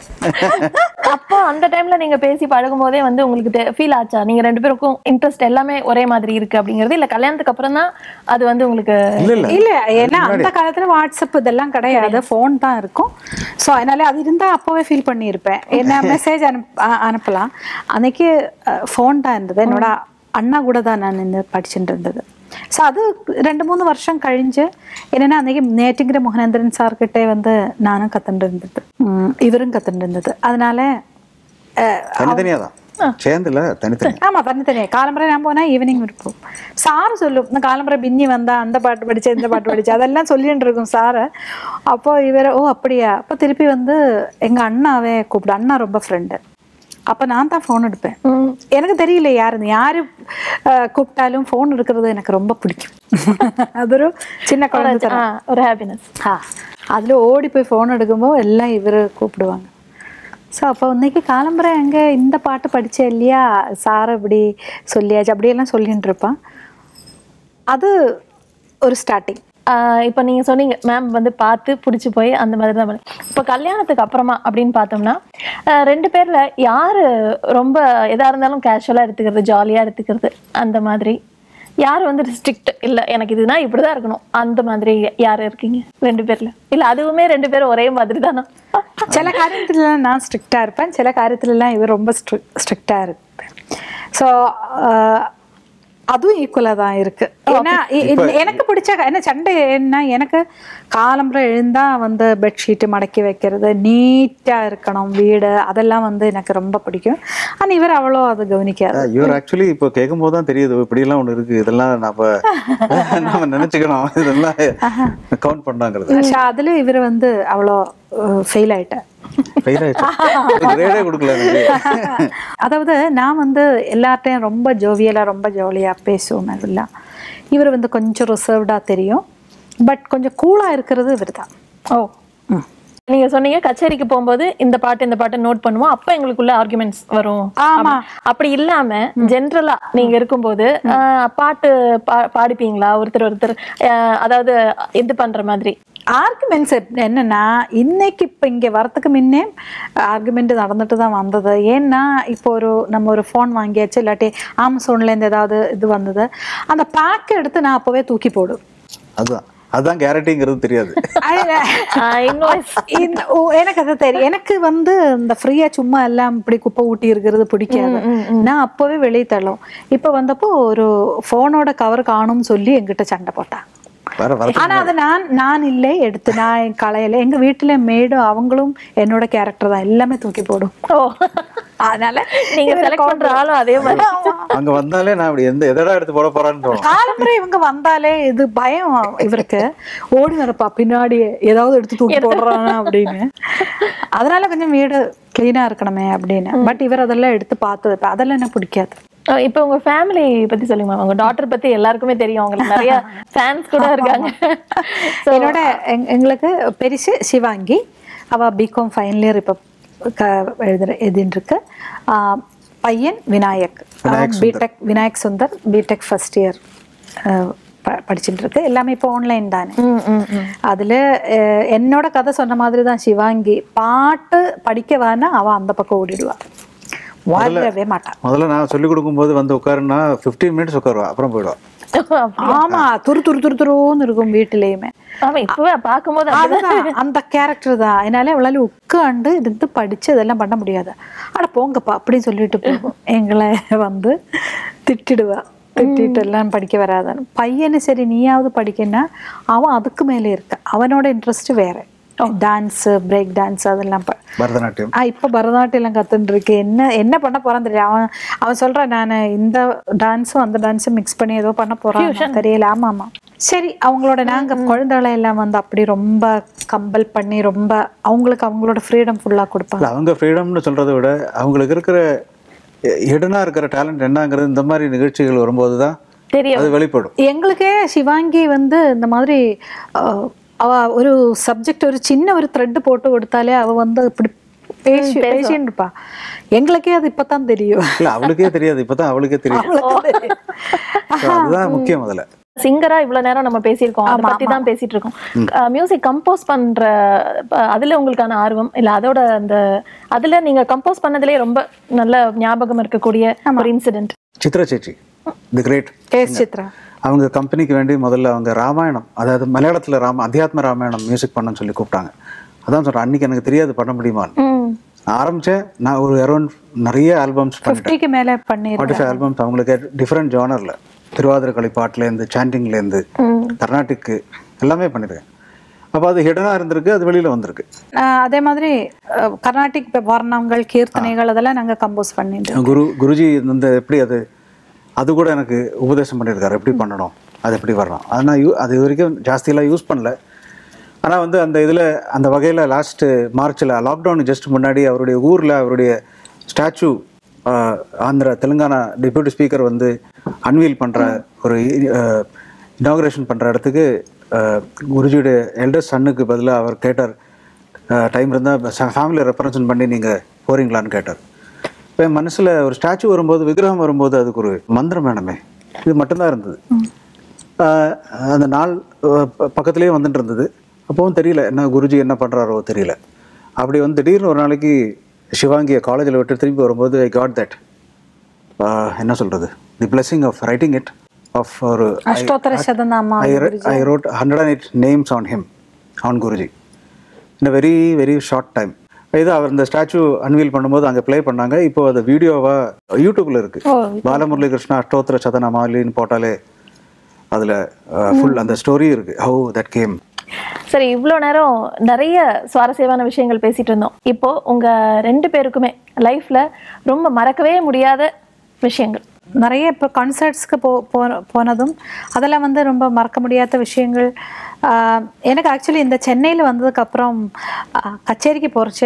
அப்போ அந்த டைம்ல நீங்க பேசி பழகும் போதே வந்து உங்களுக்கு ஃபீல் ஆச்சா நீங்க ரெண்டு பேருக்கும் இன்ட்ரெஸ்ட் எல்லாமே ஒரே மாதிரி இருக்கு அப்படிங்கிறது இல்ல கல்யாணத்துக்கு அப்புறம் தான் அது வந்து உங்களுக்கு இல்லை இல்லை இல்ல ஏன்னா அந்த காலத்துல வாட்ஸ்அப் இதெல்லாம் கிடையாது ஃபோன் தான் இருக்கும் ஸோ அதனால அது இருந்தா அப்போவே ஃபீல் பண்ணியிருப்பேன் என்ன மெசேஜ் அனுப் அ- அனுப்பலாம் அன்னைக்கு ஃபோன் தான் இருந்தது என்னோட அண்ணா கூட தான் நான் நின்று படிச்சுட்டு இருந்தது ஸோ அது ரெண்டு மூணு வருஷம் கழிஞ்சு என்னன்னா அன்னைக்கு நேற்றுங்கிற முகநேந்திரன் சார்கிட்டே வந்து நானும் கத்துட்டு இருந்தது உம், இவரும் கத்துட்டு இருந்தது அதனால அஹ், தனித்தனியாக தான் சேர்ந்துல தனித்தனி ஆமா தனித்தனியா காலம்பரை நான் போனா ஈவினிங் இருப்போம் சார் சொல்லும் இந்த காலம்பரை பின்னி வந்தா அந்த பாட்டு படிச்சேன் இந்த பாட்டு படிச்சேன் அதெல்லாம் சொல்லிட்டு இருக்கும் சாரு அப்போ இவர் ஓ அப்படியா அப்போ திருப்பி வந்து எங்க அண்ணாவே கூப்பிடு அண்ணா ரொம்ப ஃப்ரெண்டு அப்போ நான் தான் ஃபோன் எடுப்பேன் எனக்கு தெரியல யாருன்னு யாரு அஹ், கூப்பிட்டாலும் ஃபோன் எடுக்கிறது எனக்கு ரொம்ப பிடிக்கும் அது ஒரு சின்ன குழந்தை ஆ, ஒரு ஹாப்பினஸ் ஆ அதில் ஓடி போய் ஃபோன் எடுக்கும்போது எல்லாம் இவர் கூப்பிடுவாங்க ஸோ அப்போ இன்னைக்கு காலம்பரை எங்கே இந்த பாட்டு படித்தேன் இல்லையா சார் இப்படி சொல்லியாச்சு அப்படியெல்லாம் சொல்லிட்டு இருப்பான் அது ஒரு ஸ்டார்டிங் இப்போ நீங்க சொன்னீங்க மேம் வந்து பார்த்து பிடிச்சி போய் அந்த மாதிரி தான் பண்ணு இப்போ கல்யாணத்துக்கு அப்புறமா அப்படின்னு பார்த்தோம்னா ஆஹ் ரெண்டு பேர்ல யாரு ரொம்ப எதா இருந்தாலும் கேஷுவலா எடுத்துக்கிறது ஜாலியா எடுத்துக்கிறது அந்த மாதிரி யார் வந்து ஸ்ட்ரிக்ட் இல்ல எனக்கு இதுனா இப்படிதான் இருக்கணும் அந்த மாதிரி யார் இருக்கீங்க ரெண்டு பேர்ல இல்ல அதுவுமே ரெண்டு பேரும் ஒரே மாதிரி தானா சில காரியத்துலலாம் நான் ஸ்ட்ரிக்டாக இருப்பேன் சில காரியத்துலலாம் இவர் ரொம்ப ஸ்ட்ரிக் ஸ்ட்ரிக்டாக இருப்பேன் ஸோ அதுவும் ஈக்குவலாக தான் இருக்கு ஏன்னா இ- இ- எனக்கு பிடிச்ச க- என்ன சண்டை என்ன எனக்கு காலம்புற எழுந்தா வந்து பெட்ஷீட்டு மடக்கி வைக்கிறது நீட்டாக இருக்கணும் வீடு அதெல்லாம் வந்து எனக்கு ரொம்ப பிடிக்கும் ஆனால் இவர் அவ்வளோ அது கவனிக்காது இவர் ஆக்சுவலி இப்போ கேட்கும் போது தான் தெரியுது ஓ, இப்படியெல்லாம் ஒன்று இருக்கு இதெல்லாம் நம்ம நம்ம நினைச்சுக்கணும் இதெல்லாம் கவுண்ட் பண்ணாங்கிறது ஸோ அதில் இவர் வந்து அவ்வளோ ஃபெயில் ஆயிட்டேன் ஃபெயில் ஆயிடுச்சு கிரேடே கொடுக்கல எனக்கு அதாவது நான் வந்து எல்லார்ட்டையும் ரொம்ப ஜோவியலாக ரொம்ப ஜாலியாக பேசுவோம் அதெல்லாம் இவர் வந்து கொஞ்சம் ரிசர்வ்டாக தெரியும் பட் கொஞ்சம் கூலாக இருக்கிறது இவர் தான் ஓ நீங்க சொன்னீங்க கச்சேரிக்கு போகும்போது இந்த பாட்டு இந்த பாட்டு நோட் பண்ணுவோம் அப்ப எங்களுக்குள்ள ஆர்குமெண்ட்ஸ் வரும் ஆமா. அப்படி- அப்படி இல்லாம ஜென்ரலா நீங்க இருக்கும்போது ஆஹ், பாட்டு பா- பாடிப்பீங்களா ஒருத்தர் ஒருத்தர் ஆஹ், அதாவது இது பண்ற மாதிரி ஆர்குமெண்ட்ஸ் என்னன்னா இன்னைக்கு இப்போ இங்கே வரத்துக்கு முன்னே ஆர்குமெண்ட் நடந்துட்டு தான் வந்தது ஏன்னா இப்போ ஒரு நம்ம ஒரு ஃபோன் வாங்கியாச்சு இல்லாட்டி ஆமசோன்லேருந்து ஏதாவது இது வந்தது அந்த பேக் எடுத்து நான் அப்போவே தூக்கி போடும் அதுதான் அதுதான் கேரண்டிங்கிறது தெரியாது இன்வாய்ஸ் இந்த- ஓ, எனக்கு அது தெரியும் எனக்கு வந்து இந்த ஃப்ரீயா சும்மா எல்லாம் இப்படி குப்பை ஊட்டி இருக்கிறது பிடிக்காது நான் அப்பவே வெளியே தள்ளும் இப்ப வந்தப்போ ஒரு போனோட கவர் காணும்னு சொல்லி என்கிட்ட சண்டை போட்டான் வர வர ஆனா அது நான் நான் இல்லை எடுத்து நான் என் கலையில எங்க வீட்டுல மேடும் அவங்களும் என்னோட கேரக்டர் தான் எல்லாமே தூக்கி போடும் ஓ அதனால நீங்க இவரை செலக்ட் பண்ற ஆளும் அதே மாதிரி அங்க வந்தாலே நான் இப்படி எந்த எதடா எடுத்து போட போறான்னு தோணும் காலம்பரை இவங்க வந்தாலே இது பயம் இவருக்கு ஓடி வரப்பா பின்னாடி ஏதாவது எடுத்து தூக்கி போடுறானா அப்படின்னு அதனால கொஞ்சம் வீடு கிளீனா இருக்கணுமே அப்படின்னு பட் இவர் அதெல்லாம் எடுத்து பார்த்து வைப்பார். அதெல்லாம் எனக்கு பிடிக்காது அஹ் இப்போ உங்க ஃபேமிலி பத்தி சொல்லுங்க மேம் உங்க டாட்டர் பத்தி எல்லாருக்குமே தெரியும் அவங்களுக்கு நிறைய ஃபேன்ஸ் கூட இருக்காங்க So, என்னோட எங்- எங்களுக்கு பெருசு சிவாங்கி அவ பிகாம் ஃபைனல் இயர் இப்போ க எழுதுற எழுதின்னு இருக்கு ஆ, பையன் Vinayak BTech Vinayak Sundar BTech first year படிச்சுட்டு இருக்கு எல்லாமே இப்போ ஆன்லைன் தானே ம், ம், ம். அதுல அஹ், என்னோட கதை சொன்ன மாதிரி தான் சிவாங்கி பாட்டு படிக்க வேணா அவ அந்த பக்கம் ஓடிடுவா வரவே மாட்டா முதல்ல நான் சொல்லிக் கொடுக்கும்போது வந்து உட்காருன்னா ஃபிஃப்டீன் மினிட்ஸ் உட்காருவா அப்புறம் போயிடுவா ஆமா துரு துரு துரு துருன்னு இருக்கும் வீட்டுலயுமே ஆமா இப்பவே பார்க்கும்போது அப்படிதான் அதுதான் அந்த கேரக்டர் தான் அதனால அவளால உட்காந்து இருந்து படிச்சு அதெல்லாம் பண்ண முடியாது அட போங்கப்பா அப்படின்னு சொல்லிட்டு போகும் எங்களை வந்து திட்டிடுவா திட்டிட்டு எல்லாம் படிக்க வராதான்னு பையனு சரி நீயாவது படிக்கன்னா அவன் அதுக்கு மேலே இருக்க அவனோட இன்ட்ரெஸ்ட் வேற டான்ஸ் பிரேக் டான்ஸ் அதெல்லாம் ப- பரதநாட்டியம் ஆ இப்போ பரதநாட்டியம் கத்துட்டு இருக்கு என்ன என்ன பண்ண போறான்னு தெரியல அவன் அவன் சொல்றான் நான் இந்த டான்ஸும் அந்த டான்ஸும் மிக்ஸ் பண்ணி ஏதோ பண்ண போறான் தெரியல ஆமா ஆமா சரி அவங்களோட நாங்க குழந்தைகளை எல்லாம் வந்து அப்படி ரொம்ப கம்பல் பண்ணி ரொம்ப அவங்களுக்கு அவங்களோட ஃப்ரீடம் ஃபுல்லா கொடுப்பாங்க இல்ல, அவங்க ஃப்ரீடம்னு சொல்றதை விட அவங்களுக்கு இருக்கிற இடனா இருக்கிற டேலண்ட் என்னங்கிறது இந்த மாதிரி நிகழ்ச்சிகள் வரும்போது தான் தெரியும் அது வெளிப்படும் எங்களுக்கே சிவாங்கி வந்து இந்த மாதிரி அஹ், அவ ஒரு சப்ஜெக்ட் ஒரு சின்ன ஒரு த்ரெட் போட்டு கொடுத்தாலே அவ வந்து இப்படி பேசி பேசின்னு இருப்பா எங்களுக்கே அது இப்பதான் தெரியும் இல்ல அவளுக்கே தெரியாது இப்பதான் அவளுக்கே தெரியும் So, அதுதான் முக்கியம் முதல்ல சிங்கரா இவ்வளவு நேரம் நம்ம பேசியிருக்கோம் அதை பத்தி தான் பேசிட்டு இருக்கோம் மியூசிக் கம்போஸ் பண்ற ப- அதுல உங்களுக்கான ஆர்வம் இல்ல அதோட அந்த அதுல நீங்க கம்போஸ் பண்ணதுலயே ரொம்ப நல்ல ஞாபகம் இருக்கக்கூடிய ஒரு இன்சிடென்ட் சித்ரா சேச்சி தி கிரேட் எஸ் சித்ரா அவங்க கம்பெனிக்கு வேண்டி முதல்ல அவங்க ராமாயணம் அதாவது மலையாளத்துல ராம அத்தியாத்ம ராமாயணம் மியூசிக் பண்ணணும்னு சொல்லி கூப்பிட்டாங்க அதான் சொல்றேன் அன்னைக்கு எனக்கு தெரியாது பண்ண முடியுமான்னு நான் ஆரம்பிச்சேன் நான் ஒரு அரௌண்ட் நிறைய ஆல்பம்ஸ் பண்ணிட்டேன் ஃபிஃப்டிக்கு மேல பண்ணிருக்கேன் ஃபார்ட்டி ஃபைவ் ஆல்பம்ஸ் அவங்களுக்கு டிஃப்ரெண்ட் ஜானரில் திருவாதிரக்களி பாட்டுலேருந்து சாண்டிங்லேருந்து கர்நாடிக்கு எல்லாமே பண்ணியிருக்கேன் அப்போ அது ஹிடனாக இருந்திருக்கு அது வெளியில் வந்திருக்கு ஆஹ் அதே மாதிரி அஹ், கர்நாடிக் வர்ணங்கள் கீர்த்தனைகள் அதெல்லாம் நாங்க கம்போஸ் பண்ணிட்டு குரு குருஜி இந்த எப்படி அது அது கூட எனக்கு உபதேசம் பண்ணியிருக்காரு எப்படி பண்ணணும் அது எப்படி வரணும் அது நான் யூ அது இது வரைக்கும் ஜாஸ்தியெல்லாம் யூஸ் பண்ணல ஆனால் வந்து அந்த இதில் அந்த வகையில் லாஸ்ட்டு மார்ச்சில் லாக்டவுன் ஜஸ்ட் முன்னாடி அவருடைய ஊரில் அவருடைய statue Andhra Telangana deputy speaker வந்து அன்வீல் பண்ணுற ஒரு இனாகுரேஷன் பண்ணுற இடத்துக்கு ஆஹ், குருஜியுடைய எல்டர் சன்னுக்கு பதிலாக அவர் கேட்டார் டைம் இருந்தால் ஃபேமிலி ரெப்ரசன்ட் பண்ணி நீங்கள் போகிறீங்களான்னு கேட்டார் இப்போ என் மனசில் ஒரு ஸ்டாச்சு வரும்போது விக்கிரகம் வரும்போது அதுக்கு ஒரு மந்திரம் வேணுமே இது மட்டும்தான் இருந்தது ஆஹ் அந்த நாள் அஹ் ப- பக்கத்துலேயே வந்துட்டு இருந்தது அப்போவும் தெரியல என்ன குருஜி என்ன பண்ணுறாரோ தெரியல அப்படி வந்து திடீர்னு ஒரு நாளைக்கு சிவாங்கியை காலேஜில் விட்டு திரும்பி வரும்போது ஐ காட் தட் என்ன சொல்கிறது the blessing of writing it of ஒரு அஷ்டோத்தர சதநாமா I I wrote hundred and eight names on him on Guruji in a very very short time இது அவர் இந்த ஸ்டாச்சு அன்வீல் பண்ணும்போது அங்கே ப்ளே பண்ணாங்க இப்போ அது வீடியோவா யூடியூப்ல இருக்கு பாலமுரளி கிருஷ்ணா அஷ்டோத்திர சதனமாலின்னு போட்டாலே அதுல ஃபுல் அந்த ஸ்டோரி இருக்கு ஹவு தட் கேம் சரி இவ்வளோ நேரம் நிறைய சுவாரஸ்யமான விஷயங்கள் பேசிட்டு இருந்தோம் இப்போ உங்க ரெண்டு பேருக்குமே லைஃப்ல ரொம்ப மறக்கவே முடியாத விஷயங்கள் நிறைய இப்போ கான்சர்ட்ஸ்க்கு போ போன- போனதும் அதெல்லாம் வந்து ரொம்ப மறக்க முடியாத விஷயங்கள் ஆஹ் எனக்கு ஆக்சுவலி இந்த சென்னையில் வந்ததுக்கப்புறம் கச்சேரிக்கு போகிறச்சே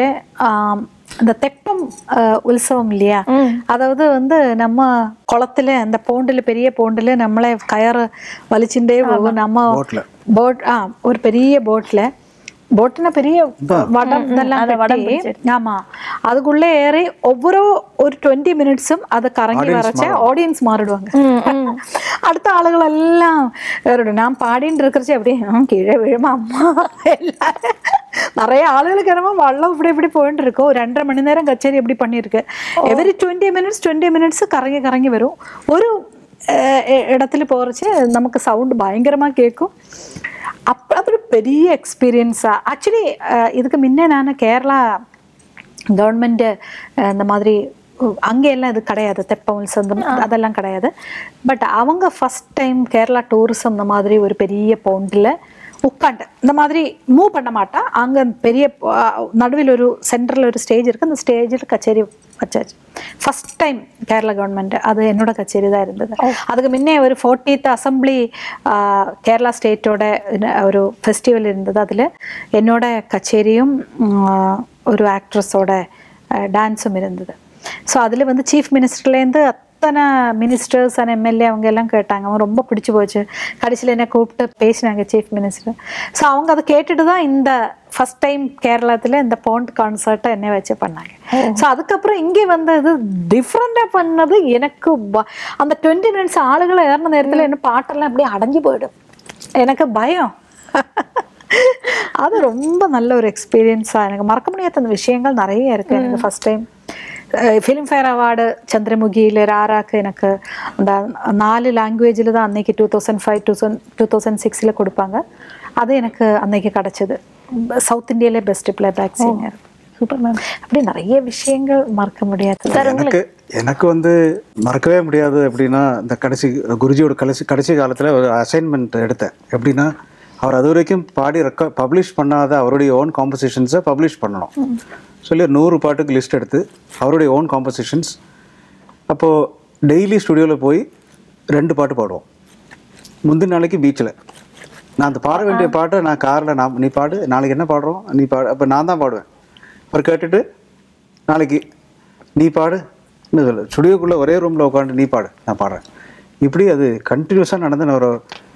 இந்த தெப்பம் ஆஹ் உற்சவம் இல்லையா அதாவது வந்து நம்ம குளத்துல அந்த போண்டுல பெரிய போண்டுல நம்மளே கயறு வலிச்சுட்டே போகும் நம்ம போட்ல போட் ஆ ஒரு பெரிய போட்ல போட்னா பெரிய வடம் இதெல்லாம் கட்டி ஆமா அதுக்குள்ள ஏறி ஒவ்வொரு ஒரு டுவெண்ட்டி மினிட்ஸும் அதை கறங்கி வரச்ச ஆடியன்ஸ் மாறிடுவாங்க அடுத்த ஆளுகள் எல்லாம் ஏறிடும் நான் பாடின்னு இருக்கிறச்சு அப்படியே "ம், கீழே விழுமா அம்மா எல்லாரும் நிறைய ஆளுகளுக்கு என்னமோ வள்ளம் இப்படி இப்படி போயிட்டு இருக்கும் ஒரு ரெண்டரை மணி நேரம் கச்சேரி எப்படி பண்ணியிருக்கு every twenty minutes twenty minutes கறங்கி கறங்கி வரும் ஒரு அஹ், இ- இடத்துல போகிறச்சு நமக்கு சவுண்ட் பயங்கரமா கேட்கும் அப்போ அது ஒரு பெரிய எக்ஸ்பீரியன்ஸா ஆக்சுவலி இதுக்கு முன்னே நான் கேரளா கவர்மெண்ட் இந்த மாதிரி உ- அங்கே எல்லாம் இது கிடையாது தெப்பம் சொந்தம் அதெல்லாம் கிடையாது பட் அவங்க ஃபர்ஸ்ட் டைம் கேரளா டூரிசம் இந்த மாதிரி ஒரு பெரிய பவுண்டில் உட்காந்து இந்த மாதிரி மூவ் பண்ண மாட்டா அங்கே பெரிய நடுவில் ஒரு சென்டரில் ஒரு ஸ்டேஜ் இருக்குது அந்த ஸ்டேஜில் கச்சேரி வச்சாச்சு ஃபர்ஸ்ட் டைம் கேரளா கவர்மெண்ட் அது என்னோட கச்சேரி தான் இருந்தது அதுக்கு முன்னே ஒரு ஃபோர்டீத் அசம்பிளி கேரளா ஸ்டேட்டோட ஒரு ஃபெஸ்டிவல் இருந்தது அதில் என்னோட கச்சேரியும் உம், ஒரு ஆக்ட்ரஸோட டான்ஸும் இருந்தது ஸோ அதில் வந்து சீஃப் மினிஸ்டர்லேருந்து அத்தனை அத்தனை மினிஸ்டர்ஸ் அண்ட் எம்எல்ஏ அவங்க எல்லாம் கேட்டாங்க அவன் ரொம்ப பிடிச்சு போச்சு கடைசியில் என்ன கூப்பிட்டு பேசினாங்க சீஃப் மினிஸ்டர் ஸோ அவங்க அதை கேட்டுட்டு தான் இந்த ஃபர்ஸ்ட் டைம் கேரளத்தில் இந்த பாண்ட் கான்சர்ட்டை என்ன வச்சு பண்ணாங்க ஸோ அதுக்கப்புறம் இங்கே வந்து இது டிஃப்ரெண்டாக பண்ணது எனக்கு ப- அந்த டுவெண்ட்டி மினிட்ஸ் ஆளுகளை ஏறின நேரத்தில் என்ன பாட்டெல்லாம் அப்படியே அடைஞ்சு போயிடும் எனக்கு பயம் அது ரொம்ப நல்ல ஒரு எக்ஸ்பீரியன்ஸாக எனக்கு மறக்க முடியாத அந்த விஷயங்கள் நிறைய இருக்கு எனக்கு ஃபர்ஸ்ட் டைம் ஃபிலிம்ஃபேர் அவார்டு சந்திரமுகியில் ராராக்கு எனக்கு அந்த நாலு லாங்குவேஜில் தான் அன்னைக்கு two thousand five two two thousand சிக்ஸில் கொடுப்பாங்க அது எனக்கு அன்னைக்கு கிடச்சிது சவுத் இந்தியாவிலே best playback singer super ma'am அப்படி நிறைய விஷயங்கள் மறக்க முடியாது எனக்கு எனக்கு வந்து மறக்கவே முடியாது எப்படின்னா இந்த கடைசி குருஜியோட கடைசி கடைசி காலத்தில் ஒரு அசைன்மெண்ட் எடுத்தேன் எப்படின்னா அவர் அது வரைக்கும் பாடி ரெக்க பப்ளிஷ் பண்ணாத அவருடைய ஓன் காம்போசிஷன்ஸை பப்ளிஷ் பண்ணணும் சொல்லி ஒரு நூறு பாட்டுக்கு லிஸ்ட் எடுத்து அவருடைய ஓன் காம்போசிஷன்ஸ் அப்போது டெய்லி ஸ்டுடியோவில் போய் ரெண்டு பாட்டு பாடுவோம் முந்தின நாளைக்கு பீச்சில் நான் அந்த பாட வேண்டிய பாட்டை நான் காரில் நான் நீ பாடு நாளைக்கு என்ன பாடுறோம் நீ பாடு அப்போ நான் தான் பாடுவேன் அவர் கேட்டுட்டு நாளைக்கு நீ பாடு என்ன சொல்லு ஸ்டுடியோக்குள்ளே ஒரே ரூமில் உட்காந்து நீ பாடு நான் பாடுறேன் இப்படி அது கண்டினியூஸாக நடந்து நான் ஒரு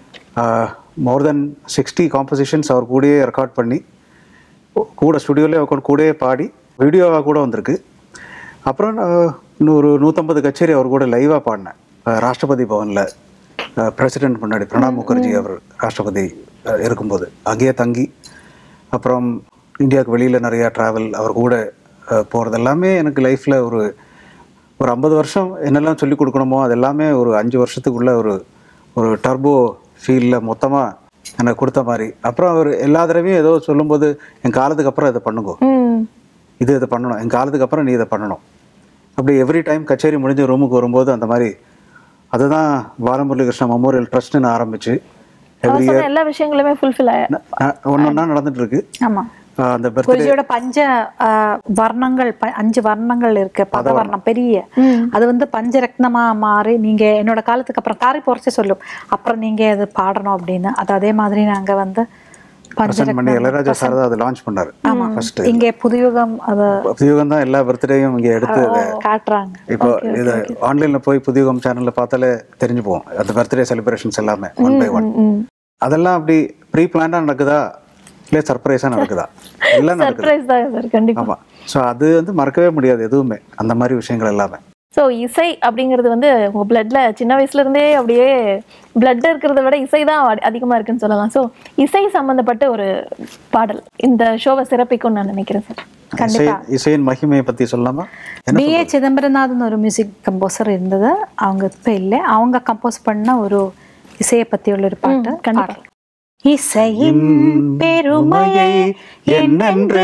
மோர் தென் சிக்ஸ்டி காம்போசிஷன்ஸ் அவர் கூடயே ரெக்கார்ட் பண்ணி கூட ஸ்டுடியோலேயே உட்காந்து கூடயே பாடி வீடியோவாக கூட வந்திருக்கு அப்புறம் நான் இன்னொரு நூற்றம்பது கச்சேரி அவர் கூட லைவாக பாடினேன் அஹ் ராஷ்டிரபதி பவனில் பிரசிடென்ட் முன்னாடி பிரணாப் முகர்ஜி அவர் ராஷ்டிரபதி அஹ், இருக்கும்போது அங்கேயே தங்கி அப்புறம் இந்தியாவுக்கு வெளியில் நிறையா ட்ராவல் அவர் கூட போகிறது எல்லாமே எனக்கு லைஃப்பில் ஒரு ஒரு ஐம்பது வருஷம் என்னெல்லாம் சொல்லி கொடுக்கணுமோ அது எல்லாமே ஒரு அஞ்சு வருஷத்துக்குள்ள ஒரு ஒரு டர்போ ஃபீலில் மொத்தமாக எனக்கு கொடுத்த மாதிரி அப்புறம் அவர் எல்லா தடவையும் ஏதோ சொல்லும்போது என் காலத்துக்கு அப்புறம் இதை பண்ணுங்க ம் இது இதை பண்ணணும் என் காலத்துக்கு அப்புறம் நீ இதை பண்ணணும் அப்படி எவ்ரி டைம் கச்சேரி முடிஞ்ச ரூமுக்கு வரும்போது அந்த மாதிரி அதுதான் பாலமுரளி கிருஷ்ணா மெமோரியல் ட்ரஸ்ட்னு ஆரம்பிச்சு அவர் சொன்ன எல்லா விஷயங்களுமே ஃபுல்ஃபில் ஆய ஒன்று ஒன்றா நடந்துட்டு இருக்கு ஆமா ஆஹ் அந்த பர்த்டே குருஜியோட பஞ்ச ஆஹ், வர்ணங்கள் ப- அஞ்சு வர்ணங்கள் இருக்கு பதவர்ணம் பெரிய அது வந்து பஞ்சரத்னமா மாறி நீங்க என்னோட காலத்துக்கு அப்புறம் காரி போறச்சே சொல்லும் அப்புறம் நீங்க அது பாடணும் அப்படின்னு அது அதே மாதிரி நாங்க வந்து பிரசன்ட் பண்ணி இளையராஜா சார் தான் அதை லான்ச் பண்ணாரு ஃபர்ஸ்ட் இங்க புதுயுகம் அது புதியுகம் தான் எல்லா பர்த்டேயும் இங்கே எடுத்து இதை காட்டுறாங்க இப்போ இது ஆன்லைன்ல போய் புதியுகம் சேனல்ல பார்த்தாலே தெரிஞ்சு போகும் அந்த பர்த்டே செலிப்ரேஷன்ஸ் எல்லாமே ஒன் பை ஒன் அதெல்லாம் அப்படி ப்ரீ பிளான்டா நடக்குதா இல்லை சர்ப்ரைஸா நடக்குதா எல்லாம் நடக்குது சர்ப்ரைஸ் தான் சார் கண்டிப்பா ஆமா ஸோ அது வந்து மறக்கவே முடியாது எதுவுமே அந்த மாதிரி விஷயங்கள் எல்லாமே ஸோ இசை அப்படிங்கிறது வந்து உங்க பிளட்ல சின்ன வயசுல இருந்தே அப்படியே பிளட் இருக்கிறத விட இசை தான் அதி- அதிகமா இருக்குன்னு சொல்லலாம் ஸோ இசை சம்பந்தப்பட்ட ஒரு பாடல் இந்த ஷோவை சிறப்பிக்கும்னு நான் நினைக்கிறேன் சார் இசை இசையின் மகிமையை பத்தி சொல்லலாமா என்ன பி ஏ சிதம்பரநாதன் ஒரு மியூசிக் கம்போசர் இருந்தது அவங்க இப்ப இல்லை அவங்க கம்போஸ் பண்ண ஒரு இசையை பத்தி உள்ள ஒரு பாட்டு கண்டிப்பா. பாடல். இசையின் பெருமையை என்னென்று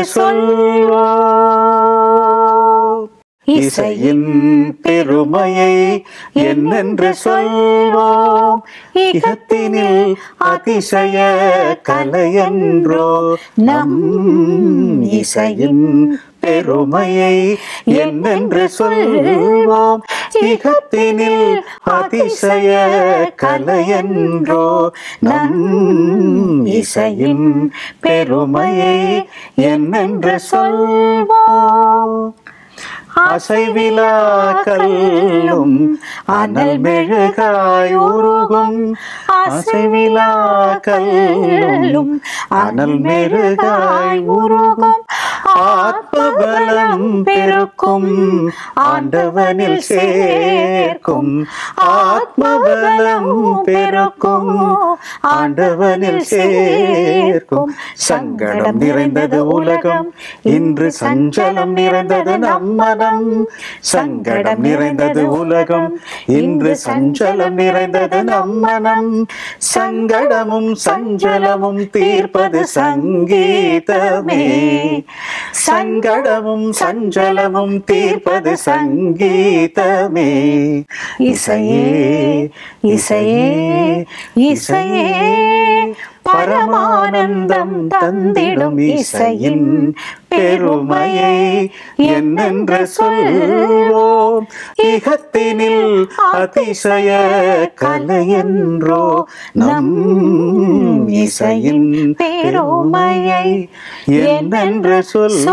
சொல்வோம் இசையின் பெருமையை என்னென்று சொல்வோம் இகத்தினில் அதிசய கலையன்றோ நம் இசையின் பெருமையை என்னென்று சொல்வோம் இகத்தினில் அதிசய கலையன்றோ நம் இசையின் பெருமையை என்னென்று சொல்வோம் அசைவிலா கல்லும் அனல் மெழுகாய் உருகும் அசைவிலா கல்லும் அனல் மெழுகாய் உருகும் ஆத்மபலம் பெருக்கும் ஆண்டவனில் சேர்க்கும் ஆத்மபலம் பெருக்கும் ஆண்டவனில் சேர்க்கும் சங்கடம் நிறைந்தது உலகம் இன்று சஞ்சலம் நிறைந்தது நம்மனம் சங்கடம் நிறைந்தது உலகம் இன்று சஞ்சலம் நிறைந்தது நம்மனம் சங்கடமும் சஞ்சலமும் தீர்ப்பது சங்கீதமே சங்கடமும் சஞ்சலமும் தீர்ப்பது சங்கீதமே இசையே இசையே இசையே பரமானந்தம் தந்திடும் இசையின் பெருமையை என்னென்று சொல்வோம் இகத்தினில் அதிசய கலையன்றோ நம் இசையின் பெருமையை என்னென்று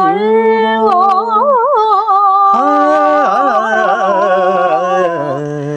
சொல்வோம்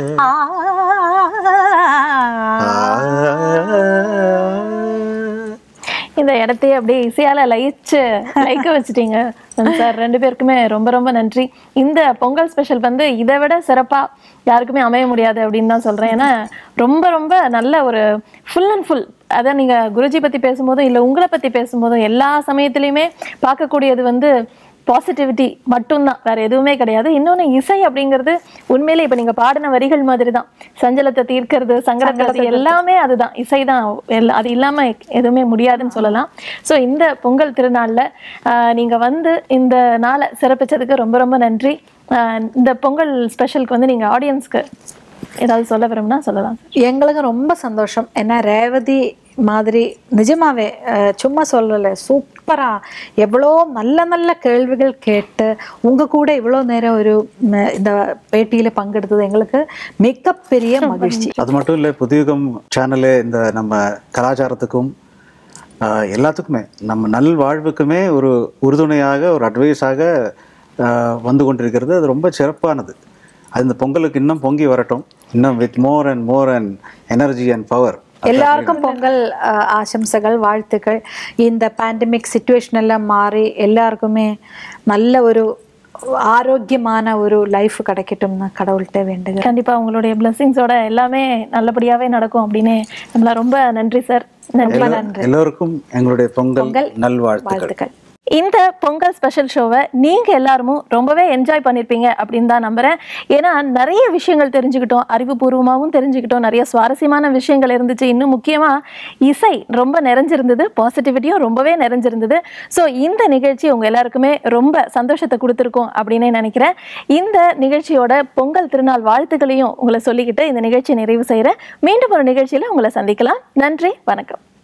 அப்படியே இசையால லயிச்சு லைக்க வச்சுட்டீங்க சார் ரெண்டு பேருக்குமே ரொம்ப ரொம்ப நன்றி இந்த பொங்கல் ஸ்பெஷல் வந்து இதை விட சிறப்பா யாருக்குமே அமைய முடியாது அப்படின்னு தான் சொல்றேன் ஏன்னா ரொம்ப ரொம்ப நல்ல ஒரு ஃபுல் அண்ட் ஃபுல் அதான் நீங்க குருஜி பத்தி பேசும்போதும் இல்ல உங்களை பத்தி பேசும்போதும் எல்லா சமயத்திலயுமே பார்க்கக்கூடியது வந்து பாசிட்டிவிட்டி மட்டும்தான் வேற எதுவுமே கிடையாது இன்னொன்னு இசை அப்படிங்கிறது உண்மையிலே இப்ப நீங்க பாடின வரிகள் மாதிரி தான் சஞ்சலத்தை தீர்க்கிறது சங்கடத்தை எல்லாமே அதுதான் இசை தான் அது இல்லாம எதுவுமே முடியாதுன்னு சொல்லலாம் ஸோ இந்த பொங்கல் திருநாள்ல ஆஹ், நீங்க வந்து இந்த நாளை சிறப்பிச்சதுக்கு ரொம்ப ரொம்ப நன்றி ஆஹ், இந்த பொங்கல் ஸ்பெஷலுக்கு வந்து நீங்க ஆடியன்ஸ்க்கு ஏதாவது சொல்ல விரும்பினா சொல்லலாம் எங்களுக்கு ரொம்ப சந்தோஷம் ஏன்னா ரேவதி மாதிரி நிஜமாவே அஹ், சும்மா சொல்லலை சூப்பரா எவ்வளோ நல்ல நல்ல கேள்விகள் கேட்டு உங்க கூட இவ்வளோ நேரம் ஒரு ம், இந்த பேட்டியில பங்கெடுத்தது எங்களுக்கு மிகப்பெரிய மகிழ்ச்சி அது மட்டும் இல்லை புதியுகம் சேனலு இந்த நம்ம கலாச்சாரத்துக்கும் ஆஹ், எல்லாத்துக்குமே நம்ம நல்வாழ்வுக்குமே ஒரு உறுதுணையாக ஒரு அட்வைஸாக வந்து கொண்டிருக்கிறது அது ரொம்ப சிறப்பானது அது இந்த பொங்கலுக்கு இன்னும் பொங்கி வரட்டும் இன்னும் with more and more and energy and power எல்லாருக்கும் பொங்கல் அஹ், ஆசம்சைகள் வாழ்த்துக்கள் இந்த பேண்டமிக் சுச்சுவேஷன் எல்லாம் மாறி எல்லாருக்குமே நல்ல ஒரு ஆரோக்கியமான ஒரு லைஃப் கிடைக்கட்டும்னு கடவுள்கிட்ட வேண்டுகிறேன் கண்டிப்பா உங்களுடைய பிளெஸிங்ஸோட எல்லாமே நல்லபடியாவே நடக்கும் அப்படின்னு நம்மள ரொம்ப நன்றி சார் நன்றி எல்லோருக்கும் எங்களுடைய பொங்கல் நல்வாழ்த்துக்கள் வாழ்த்துக்கள் இந்த பொங்கல் ஸ்பெஷல் ஷோவை நீங்க எல்லாருமும் ரொம்பவே என்ஜாய் பண்ணிருப்பீங்க அப்படின்னு தான் நம்புறேன் ஏன்னா நிறைய விஷயங்கள் தெரிஞ்சுக்கிட்டோம் அறிவுபூர்வமாகவும் தெரிஞ்சுக்கிட்டோம் நிறைய சுவாரஸ்யமான விஷயங்கள் இருந்துச்சு இன்னும் முக்கியமா இசை ரொம்ப நிறைஞ்சிருந்தது பாசிட்டிவிட்டியும் ரொம்பவே நிறைஞ்சிருந்தது ஸோ இந்த நிகழ்ச்சி உங்க எல்லாருக்குமே ரொம்ப சந்தோஷத்தை கொடுத்துருக்கோம் அப்படின்னு நினைக்கிறேன் இந்த நிகழ்ச்சியோட பொங்கல் திருநாள் வாழ்த்துக்களையும் உங்களை சொல்லிக்கிட்டு இந்த நிகழ்ச்சியை நிறைவு செய்கிறேன் மீண்டும் ஒரு நிகழ்ச்சியில உங்களை சந்திக்கலாம் நன்றி வணக்கம்